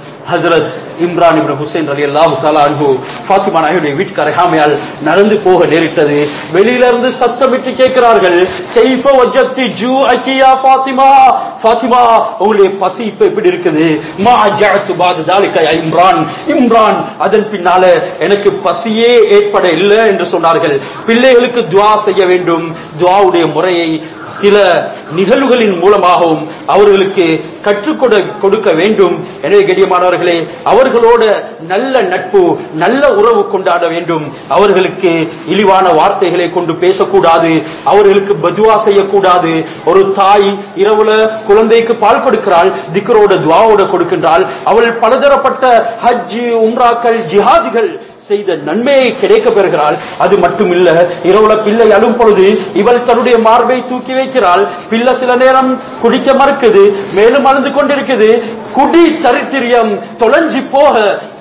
ஹசரத் இம்ரான் இப்னு ஹுசைன் ரலி அல்லாஹு தாலா அன்பு ஃபாத்திமா நாயுடைய வீட்டுக்கார ஹாமையால் நடந்து போக நேரிட்டது வெளியில இருந்து சத்தமிட்டு கேட்கிறார்கள் கைஃப வஜத்தி ஜூ அக்கியா ஃபாத்திமா ஃபாத்திமா உங்களுடைய பசி இப்ப எப்படி இருக்குது மா ஜஅத்து பாது தாலிக யா இம்ரான் இம்ரான் அதன் பின்னால எனக்கு பசியே ஏற்பட இல்லை என்று சொன்னார்கள் பிள்ளைகளுக்கு துஆ செய்ய வேண்டும் துஆவுடைய முறையை சில நிகழ்வுகளின் மூலமாகவும் அவர்களுக்கு கற்றுக் கொடு- கொடுக்க வேண்டும் எனவே கண்ணியமானவர்களே அவர்களோட நல்ல நட்பு நல்ல உறவு கொண்டாட வேண்டும் அவர்களுக்கு இழிவான வார்த்தைகளை கொண்டு பேசக்கூடாது அவர்களுக்கு பதுவா செய்யக்கூடாது ஒரு தாய் இரவுல குழந்தைக்கு பால் கொடுக்கிறாள் திக்கரோட துவாவோட கொடுக்கின்றாள் அவள் பலதரப்பட்ட ஹஜ் உம்ராக்கள் ஜிஹாதிகள் செய்த நன்மையை கிடைக்க பெறுகிறாள் அது மட்டுமில்ல இரவுல பிள்ளை அழும் பொழுது இவள் தன்னுடைய மார்பை தூக்கி வைக்கிறாள் பிள்ளை சில நேரம் குடிக்க மறுக்குது மேலும் அழுந்து கொண்டிருக்குது குடி தரித்திரியம் தொலைஞ்சி போக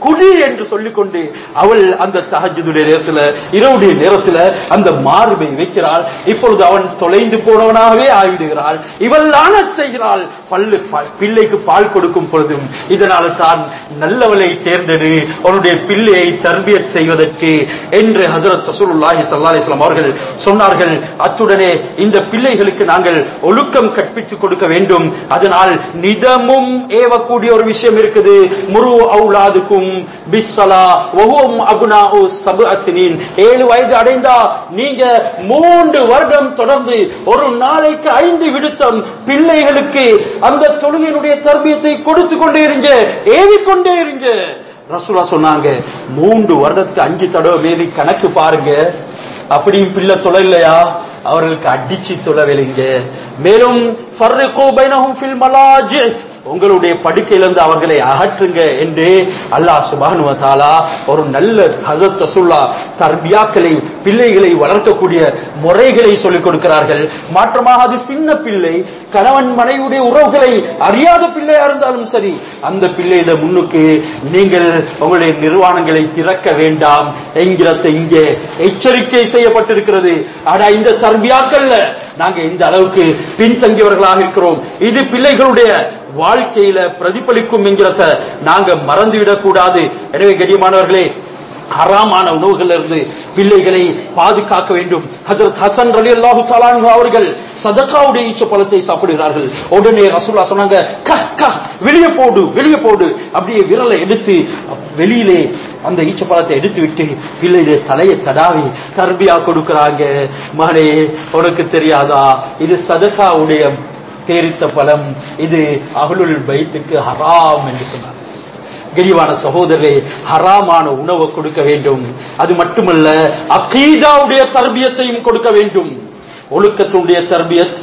குடி என்று சொல்லிக்கொண்டு அவள் அந்த தஹஜுடைய நேரத்துல இரவுடைய நேரத்துல அந்த மார்பை வைக்கிறாள் இப்பொழுது அவன் தொலைந்து போனவனாகவே ஆகிவிடுகிறாள் இவள் லானத் செய்கிறாள் பல்லு ப- பிள்ளைக்கு பால் கொடுக்கும் பொழுதும் இதனால தான் நல்லவளை தேர்ந்தெடு அவனுடைய பிள்ளையை தர்பியத் செய்வதற்கு என்று ஹசரத் ரசூலுல்லாஹி ஸல்லல்லாஹு அலைஹி வஸல்லம் அவர்கள் சொன்னார்கள் அத்துடனே இந்த பிள்ளைகளுக்கு நாங்கள் ஒழுக்கம் கற்பித்துக் கொடுக்க வேண்டும் அதனால் நிதமும் ஏவக்கூடிய ஒரு விஷயம் இருக்குது முரு அவுலாதுக்கும் பிஸ்ஸலா வஹும் அப்னாஉ சப்அ சினீன் ஏழு வயது அடைந்தா நீங்க மூன்று வருடம் தொடர்ந்து ஒரு நாளைக்கு ஐந்து விடுத்தம் பிள்ளைகளுக்கு அந்த தொழுகையினுடைய தர்பியத்தை கொடுத்து கொண்டே இருங்க ஏவிக்கொண்டே இருங்க ரசூலா சொன்னாங்க மூன்று வருடத்துக்கு அஞ்சு தடவை மேலே கணக்கு பாருங்க அப்படியும் பிள்ளை தொலை இல்லையா அவர்களுக்கு அடிச்சு தொலைவில்லைங்க மேலும் ஃபர்ரிகூ பைனஹும் ஃபில் மலாஜி உங்களுடைய படுக்கையிலிருந்து அவர்களை அகற்றுங்க என்று அல்லாஹ் சுபானு தாலா ஒரு நல்ல ஹசத் ரசூல்லா தர்பியாக்களை பிள்ளைகளை வளர்க்கக்கூடிய முறைகளை சொல்லிக் கொடுக்கிறார்கள் மாற்றமாக அது சின்ன பிள்ளை கணவன் மனைவியுடைய உறவுகளை அறியாத பிள்ளையா இருந்தாலும் சரி அந்த பிள்ளையிட முன்னுக்கு நீங்கள் உங்களுடைய நிர்வாணங்களை திறக்க வேண்டாம் என்கிறத இங்கே எச்சரிக்கை செய்யப்பட்டிருக்கிறது ஆனா இந்த தர்பியாக்கள்ல நாங்க இந்த அளவுக்கு பின்தங்கியவர்களாக இருக்கிறோம் இது பிள்ளைகளுடைய வாழ்க்கையில பிரதிபலிக்கும் என்கிறத நாங்க மறந்துவிடக் கூடாது எனவே கண்ணியமானவர்களே ஹராமான உணவுகள் இருந்து பிள்ளைகளை பாதுகாக்க வேண்டும் ஹசரத் ஹசன் ரலி அல்லாஹு தலான்ஹு அவர்கள் சதகாவுடைய ஈச்ச பழத்தை சாப்பிடுகிறார்கள் உடனே ரசூல்லா சொன்னாங்க கஹ் கஹ் வெளியே போடு வெளியே போடு அப்படியே விரலை எடுத்து வெளியிலே அந்த ஈச்ச பழத்தை எடுத்து விட்டு பிள்ளையுடைய தலையை தடாவி தர்பியா கொடுக்கறாங்க மகனே உனக்கு தெரியாதா இது சதகாவுடைய பேரித்த பழம் இது அகலுல் பைத்துக்கு ஹராம் என்று சொன்னார் கெரிவான சகோதரரே ஹராமான உணவை கொடுக்க வேண்டும் அது மட்டுமல்ல அகீதாவுடைய தர்பியத்தையும் கொடுக்க வேண்டும் ஒழுக்கத்துடைய தர்பியத்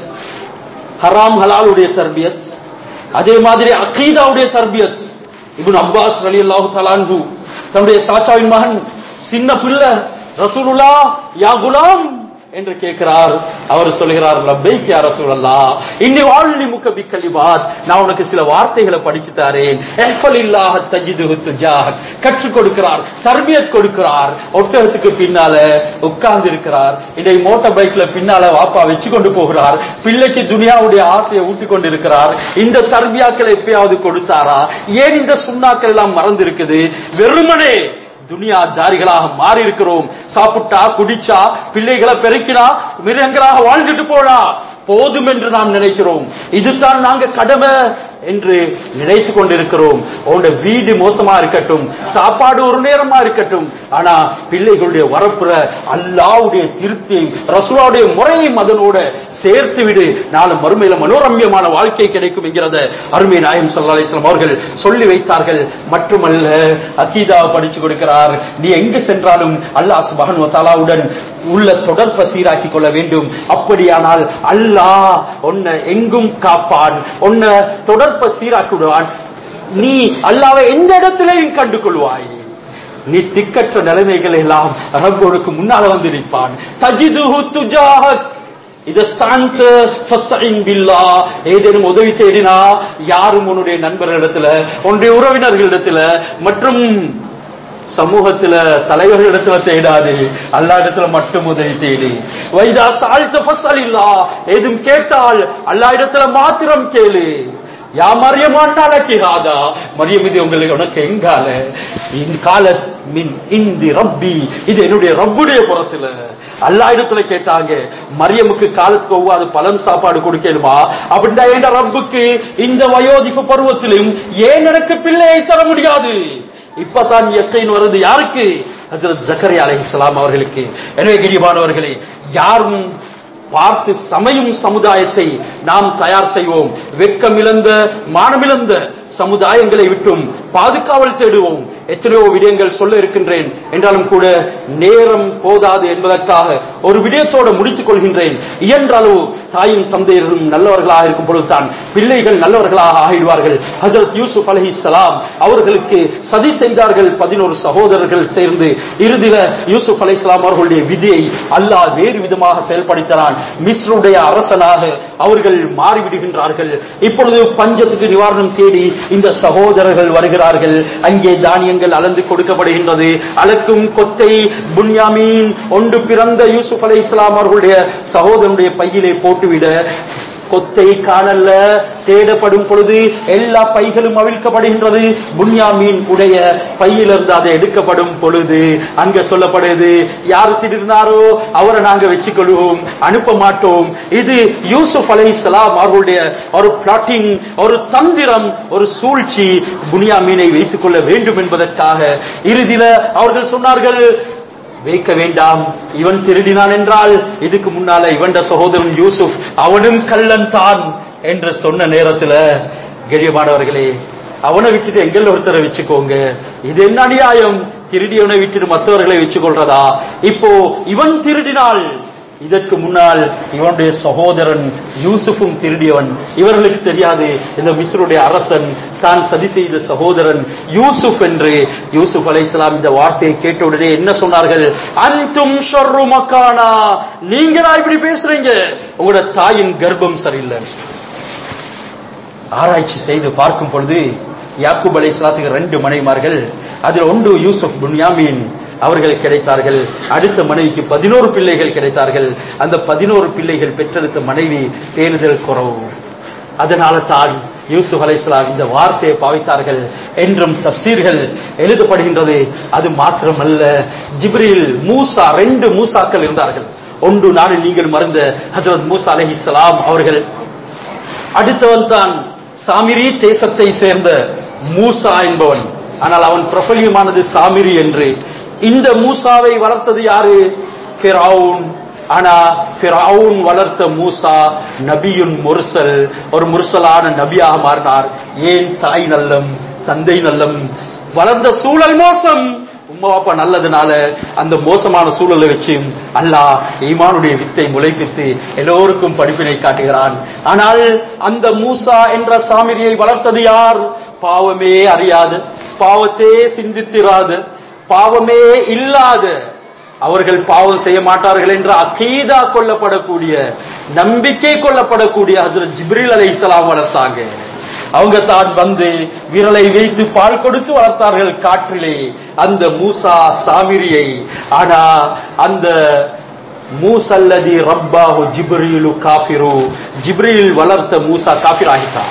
ஹராம் ஹலாலுடைய தர்பியத் அதே மாதிரி அகீதாவுடைய தர்பியத் இப்னு அப்பாஸ் ரலியல்லாஹு தஆலாஹு தன்னுடைய சாச்சாவின் மகன் சின்ன பிள்ளை ரசூலுல்லா யா குலாம் என்று கேட்கிறார் அவர் சொல்கிறார் ரப்பைக் யா ரசூலல்லா இன்னி வாழ்லி முக்க பிக்கலிபாத் நான் உனக்கு சில வார்த்தைகளை படிச்சு தரேன் எஃபலில்லாஹ தஜிதுஹு துஜாஹக் கற்றுக் கொடுக்கிறார் தர்பியத் கொடுக்கிறார் ஒட்டகத்துக்கு பின்னால உட்கார்ந்து இருக்கிறார் இதை மோட்டார் பைக்ல பின்னால வாப்பா வச்சு கொண்டு போகிறார் பிள்ளைக்கு துனியாவுடைய ஆசையை ஊட்டி கொண்டு இருக்கிறார் இந்த தர்பியாக்களை எப்பயாவது கொடுத்தாரா ஏன் இந்த சுண்ணாக்கள் எல்லாம் மறந்து இருக்குது வெறுமனே துனியா தாரிகளாக மாறி இருக்கிறோம் சாப்பிட்டா குடிச்சா பிள்ளைகளை பெருக்கினா மிருகங்களாக வாழ்ந்துட்டு போனா போதும் என்று நாம் நினைக்கிறோம் இதுதான் நாங்க கடமை என்று நினைத்து கொண்டிருக்கிறோம் உங்களுடைய வீடு மோசமா இருக்கட்டும் சாப்பாடு ஒரு நேரமா இருக்கட்டும் ஆனா பிள்ளைகளுடைய வரப்புற அல்லாவுடைய திருப்தியை ரசூலாவுடைய முறையும் அதனோட சேர்த்து விடு நாலு மறுமையில மனோரம்யமான வாழ்க்கை கிடைக்கும் என்கிறத அருமை நாயம் சல்லா அலிஸ்லாம் அவர்கள் சொல்லி வைத்தார்கள் மட்டுமல்ல அகீதா படிச்சு கொடுக்கிறார் நீ எங்கு சென்றாலும் அல்லாஹ் சுபஹன் தாலாவுடன் உள்ள தொடர்பை சீராக்கிக் கொள்ள வேண்டும் அப்படியானால் அல்லாஹ் உன்னை எங்கும் காப்பான் உன்னை தொடர்பை சீராக்கிடுவான் நீ அல்லாவை எந்த இடத்திலையும் கண்டு கொள்வாய் நீ திக்கற்ற நிலைமைகள் எல்லாம் ரப்போருக்கு முன்னால வந்து நிற்பான் தஜிதுஹு துஜாஹக் இதஸ்தாந்த ஃபஸ்தஇன் பில்லாஹ் ஏதேனும் உதவி தேடினா யாரும் உன்னுடைய நண்பர்களிடத்துல உன்னுடைய உறவினர்களிடத்துல மற்றும் சமூகத்துல தலைவர்களிடத்துல தேடாது அல்லா இடத்துல மட்டும் உதவி தேடி வைதா சாழ்த்த ஃபஸ்ஸல் இல்லா ஏதும் கேட்டால் அல்லா இடத்துல மாத்திரம் கேளு யா மரியமாண்டால கிஹாதா மரியம் இது உங்களுக்கு உனக்கு எங்கால இன் கால மின் இந்தி ரப்பி இது என்னுடைய ரப்புடைய புறத்துல அல்லா இடத்துல கேட்டாங்க மரியமுக்கு காலத்துக்கு ஒவ்வாது பழம் சாப்பாடு கொடுக்கணுமா அப்படின்னா என் ரப்புக்கு இந்த வயோதிக பருவத்திலும் ஏன் எனக்கு பிள்ளையை தர முடியாது இப்பதான் எத்தைன் வருது யாருக்கு ஹஜரத் ஜக்கரியா அலைஹிஸ்ஸலாம் அவர்களுக்கு எனவே கிரிபானவர்களே யாரும் பார்த்து சமையும் சமுதாயத்தை நாம் தயார் செய்வோம் வெட்கமிழந்த மானமிழந்த சமுதாயங்களை விட்டும் பாதுகாவல் தேடுவோம் எத்தனையோ விடயங்கள் சொல்ல இருக்கின்றேன் என்றாலும் கூட நேரம் போதாது என்பதற்காக ஒரு விடயத்தோடு முடித்துக் கொள்கின்றேன் இயன்ற அளவு தாயும் தந்தையரும் நல்லவர்களாக இருக்கும் பொழுதுதான் பிள்ளைகள் நல்லவர்களாக ஆகிடுவார்கள் ஹஜரத் யூசுப் அலஹி சலாம் அவர்களுக்கு சதி செய்தார்கள் பதினோரு சகோதரர்கள் சேர்ந்து இறுதியில யூசுப் அலை அவர்களுடைய விதியை அல்லாஹ் வேறு விதமாக செயல்படுத்தினான் மிஸ்ருடைய அரசனாக அவர்கள் மாறிவிடுகின்றார்கள் இப்பொழுது பஞ்சத்துக்கு நிவாரணம் தேடி இந்த சகோதரர்கள் வருகிறார்கள் அங்கே தானியங்கள் தானியங்கள் அளந்து கொடுக்கப்படுகின்றது அளக்கும் கொத்தை புன்யாமீன் ஒன்று பிறந்த யூசுப் அலை இஸ்லாம் அவர்களுடைய சகோதரனுடைய பையிலே போட்டுவிட கொத்தை காணல்ல தேடப்படும் பொழுது எல்லா பைகளும் அவிழ்க்கப்படுகின்றது புன்யாமீன் உடைய பையிலிருந்து அதை எடுக்கப்படும் பொழுது அங்க சொல்லப்படுது யார் திருடினாரோ அவரை நாங்க வச்சுக்கொள்வோம் அனுப்ப மாட்டோம் இது யூசுப் அலை அவர்களுடைய ஒரு பிளாட்டிங் ஒரு தந்திரம் ஒரு சூழ்ச்சி புனியாமீனை வைத்துக் கொள்ள வேண்டும் என்பதற்காக இறுதியில அவர்கள் சொன்னார்கள் வைக்க வேண்டாம் இவன் திருடினான் என்றால் இதுக்கு முன்னால இவன் சகோதரன் யூசுப் அவனும் கள்ளன் தான் என்று சொன்ன நேரத்துல கெழியமானவர்களே அவனை விட்டுட்டு எங்கள் ஒருத்தரை வச்சுக்கோங்க இது என்ன அநியாயம் திருடியவனை விட்டுட்டு மற்றவர்களை வச்சுக்கொள்றதா இப்போ இவன் திருடினால் இதற்கு முன்னால் இவனுடைய சகோதரன் யூசுஃபும் திருடியவன் இவர்களுக்கு தெரியாது இந்த மிஸ்ருடைய அரசன் தான் சதி செய்த சகோதரன் யூசுப் என்று யூசுப் அலைஹிஸ்ஸலாம் இந்த வார்த்தையை கேட்ட உடனே என்ன சொன்னார்கள் அன்தும் ஷர்ரு மக்கானா நீங்களா இப்படி பேசுறீங்க உங்களோட தாயின் கர்ப்பம் சரியில்லை ஆராய்ச்சி செய்து பார்க்கும் பொழுது யாக்கூப் அலைஹிஸ்ஸலாத்துக்கு ரெண்டு மனைவிமார்கள் அதில் ஒன்று யூசுப் புன்யாமீன் அவர்கள் கிடைத்தார்கள் அடுத்த மனைவிக்கு பதினோரு பிள்ளைகள் கிடைத்தார்கள் அந்த பதினோரு பிள்ளைகள் பெற்றெடுத்த மனைவி பேணுதல் குறவு அதனால தான் யூசுப் அலைஹிஸ்ஸலாம் இந்த வார்த்தையை பாவித்தார்கள் என்றும் தப்சீர்கள் எழுதப்படுகின்றது அது மாத்திரமல்ல ஜிப்ரீல் மூசா ரெண்டு மூசாக்கள் இருந்தார்கள் ஒன்று நாடு நீங்கள் மறந்த ஹஜரத் மூசா அலைஹிஸ்ஸலாம் அவர்கள் அடுத்தவன் தான் சாமிரி தேசத்தை சேர்ந்த மூசா என்பவன் ஆனால் அவன் பிரபல்யமானது சாமிரி என்று இந்த மூசாவை வளர்த்தது யாரு ஃபிரௌன் ஆனா ஃபிரௌன் வளர்த்த மூசா நபியுன் முர்சல் ஒரு முர்சலான நபியாக மாறினார் ஏன் தாய் நல்லம் தந்தை நல்லம் வளர்ந்த சூழல் மோசம் உம்மா அப்பா நல்லதுனால அந்த மோசமான சூழலை வச்சு அல்லாஹ் ஈமானுடைய வித்தை முளைப்பித்து எல்லோருக்கும் படிப்பினை காட்டுகிறான் ஆனால் அந்த மூசா என்ற சாமிரியை வளர்த்தது யார் பாவமே அறியாது பாவத்தே சிந்தித்திராது பாவமே இல்லாத அவர்கள் பாவம் செய்ய மாட்டார்கள் என்ற அகீதா கொள்ளப்படக்கூடிய நம்பிக்கை கொள்ளப்படக்கூடிய ஹஜரத் ஜிப்ரீல் அலை இஸ்லாம் வளர்த்தாங்க அவங்க தான் வந்து விரலை வைத்து பால் கொடுத்து வளர்த்தார்கள் காற்றிலே அந்த மூசா சாமிரியை ஆனா அந்த மூசல்லதி ரப்பாஹு ஜிப்ரீலு காஃபிரு ஜிப்ரீல் வளர்த்த மூசா காஃபிர் ஆகிட்டான்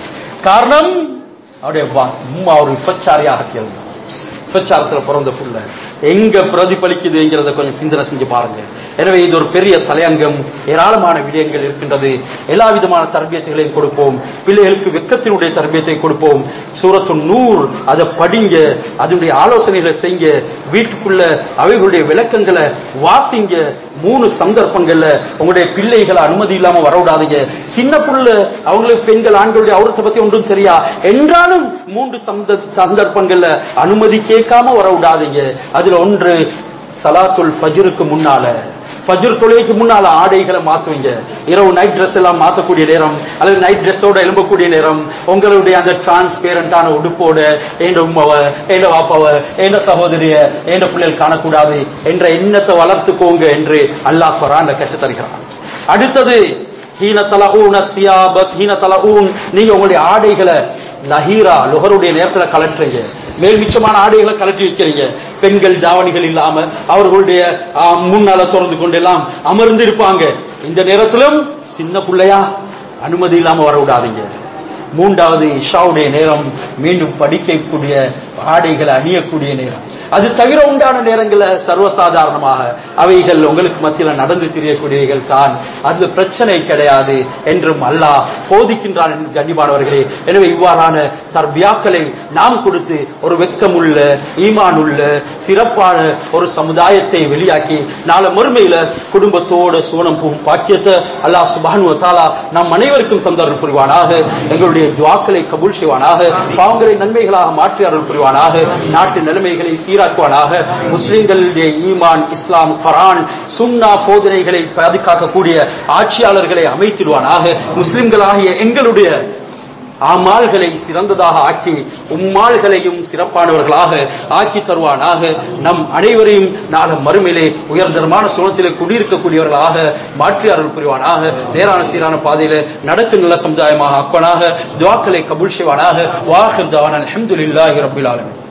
காரணம் அவருடைய வா- உம்மா ஒரு விபச்சாரியாக இருந்தார் விபச்சாரத்தில் பிறந்த புள்ள எங்க பிரதிபலிக்குதுங்கிறத கொஞ்சம் சிந்தனை செஞ்சு பாருங்க எனவே இது ஒரு பெரிய தலையங்கம் ஏராளமான விடயங்கள் இருக்கின்றது எல்லா விதமான தர்பியத்தைகளையும் கொடுப்போம் பிள்ளைகளுக்கு வெக்கத்தினுடைய தர்பியத்தை கொடுப்போம் சூரத்து நூறு அதை படிங்க அதனுடைய ஆலோசனைகளை செய்யுங்க வீட்டுக்குள்ள அவைகளுடைய விளக்கங்களை வாசிங்க மூணு சந்தர்ப்பங்கள்ல உங்களுடைய பிள்ளைகளை அனுமதி இல்லாம வர விடாதீங்க சின்ன புள்ள அவங்களுக்கு பெண்கள் ஆண்களுடைய அவுரத்தை பத்தி ஒன்றும் தெரியா என்றாலும் மூன்று சந்த சந்தர்ப்பங்கள்ல அனுமதி கேட்காம வர விடாதீங்க அதுல ஒன்று சலாத்துல் ஃபஜ்ருக்கு முன்னால ஃபஜ்ர் தொழுகைக்கு முன்னால ஆடைகளை மாத்துவீங்க இரவு நைட் Dress எல்லாம் மாத்தக்கூடிய நேரம் அல்லது நைட் ட்ரெஸ்ஸோட எழும்பக்கூடிய நேரம் உங்களுடைய அந்த டிரான்ஸ்பேரண்டான உடுப்போட ஏண்ட உம்மாவ ஏண்ட வாப்பாவ ஏண்ட சகோதரிய ஏண்ட பிள்ளைகள் காணக்கூடாது என்ற எண்ணத்தை வளர்த்துக்கோங்க என்று அல்லாஹ் குரான்ல கற்றுத் தருகிறான் அடுத்தது ஹீன தலஊன சியாபத் ஹீன தலஊன் நீங்க உங்களுடைய ஆடைகளை லஹீரா லுஹருடைய நேரத்துல கலட்டுறீங்க மேல் மிச்சமான ஆடைகளை கலட்டி வைக்கிறீங்க பெண்கள் தாவணிகள் இல்லாம அவர்களுடைய ஆ, முன்னால திறந்து கொண்டு எல்லாம் அமர்ந்து இருப்பாங்க இந்த நேரத்திலும் சின்ன பிள்ளையா அனுமதி இல்லாம வர விடாதீங்க மூன்றாவது இஷாவுடைய நேரம் மீண்டும் படிக்கக்கூடிய ஆடைகளை அணியக்கூடிய நேரம் அது தவிர உண்டான நேரங்களில் சர்வசாதாரணமாக அவைகள் உங்களுக்கு மத்தியில் நடந்து தெரியக்கூடியவைகள் தான் அது பிரச்சனை கிடையாது என்றும் அல்லாஹ் போதிக்கின்றான் என்று கண்ணியமானவர்களே எனவே இவ்வாறான தர்பியாக்களை நாம் கொடுத்து ஒரு வெக்கமுள்ள ஈமானுள்ள சிறப்பான ஒரு சமுதாயத்தை வெளியாக்கி நாளை மறுமையில குடும்பத்தோட சூனம் போகும் பாக்கியத்தை அல்லாஹ் சுபானு தாலா நம் அனைவருக்கும் தந்தருள் புரிவானாக எங்களுடைய துவாக்களை கபூல் செய்வானாக பாவங்களை நன்மைகளாக மாற்றி அருள் புரிவானாக நாட்டு நிலைமைகளை சீராக்குவானாக முஸ்லிம்களுடைய ஈமான் இஸ்லாம் குரான் சுன்னா போதனைகளை பாதுகாக்கக்கூடிய ஆட்சியாளர்களை அமைத்திடுவானாக முஸ்லிம்களாகிய எங்களுடைய ஆமால்களை சிறந்ததாக ஆக்கி உம்மாள்களையும் சிறப்பானவர்களாக ஆக்கி தருவானாக நம் அனைவரையும் நாள மறுமையிலே உயர்தரமான சுகத்திலே குடியிருக்கக்கூடியவர்களாக மாற்றி அருள் புரிவானாக நேரான சீரான பாதையில நடக்கும் நல்ல சமுதாயமாக ஆக்குவானாக துவாக்களை கபூல் செய்வானாக வாஹிர் தவான் அல்ஹம்துலில்லாஹி ரப்பில் ஆலமீன்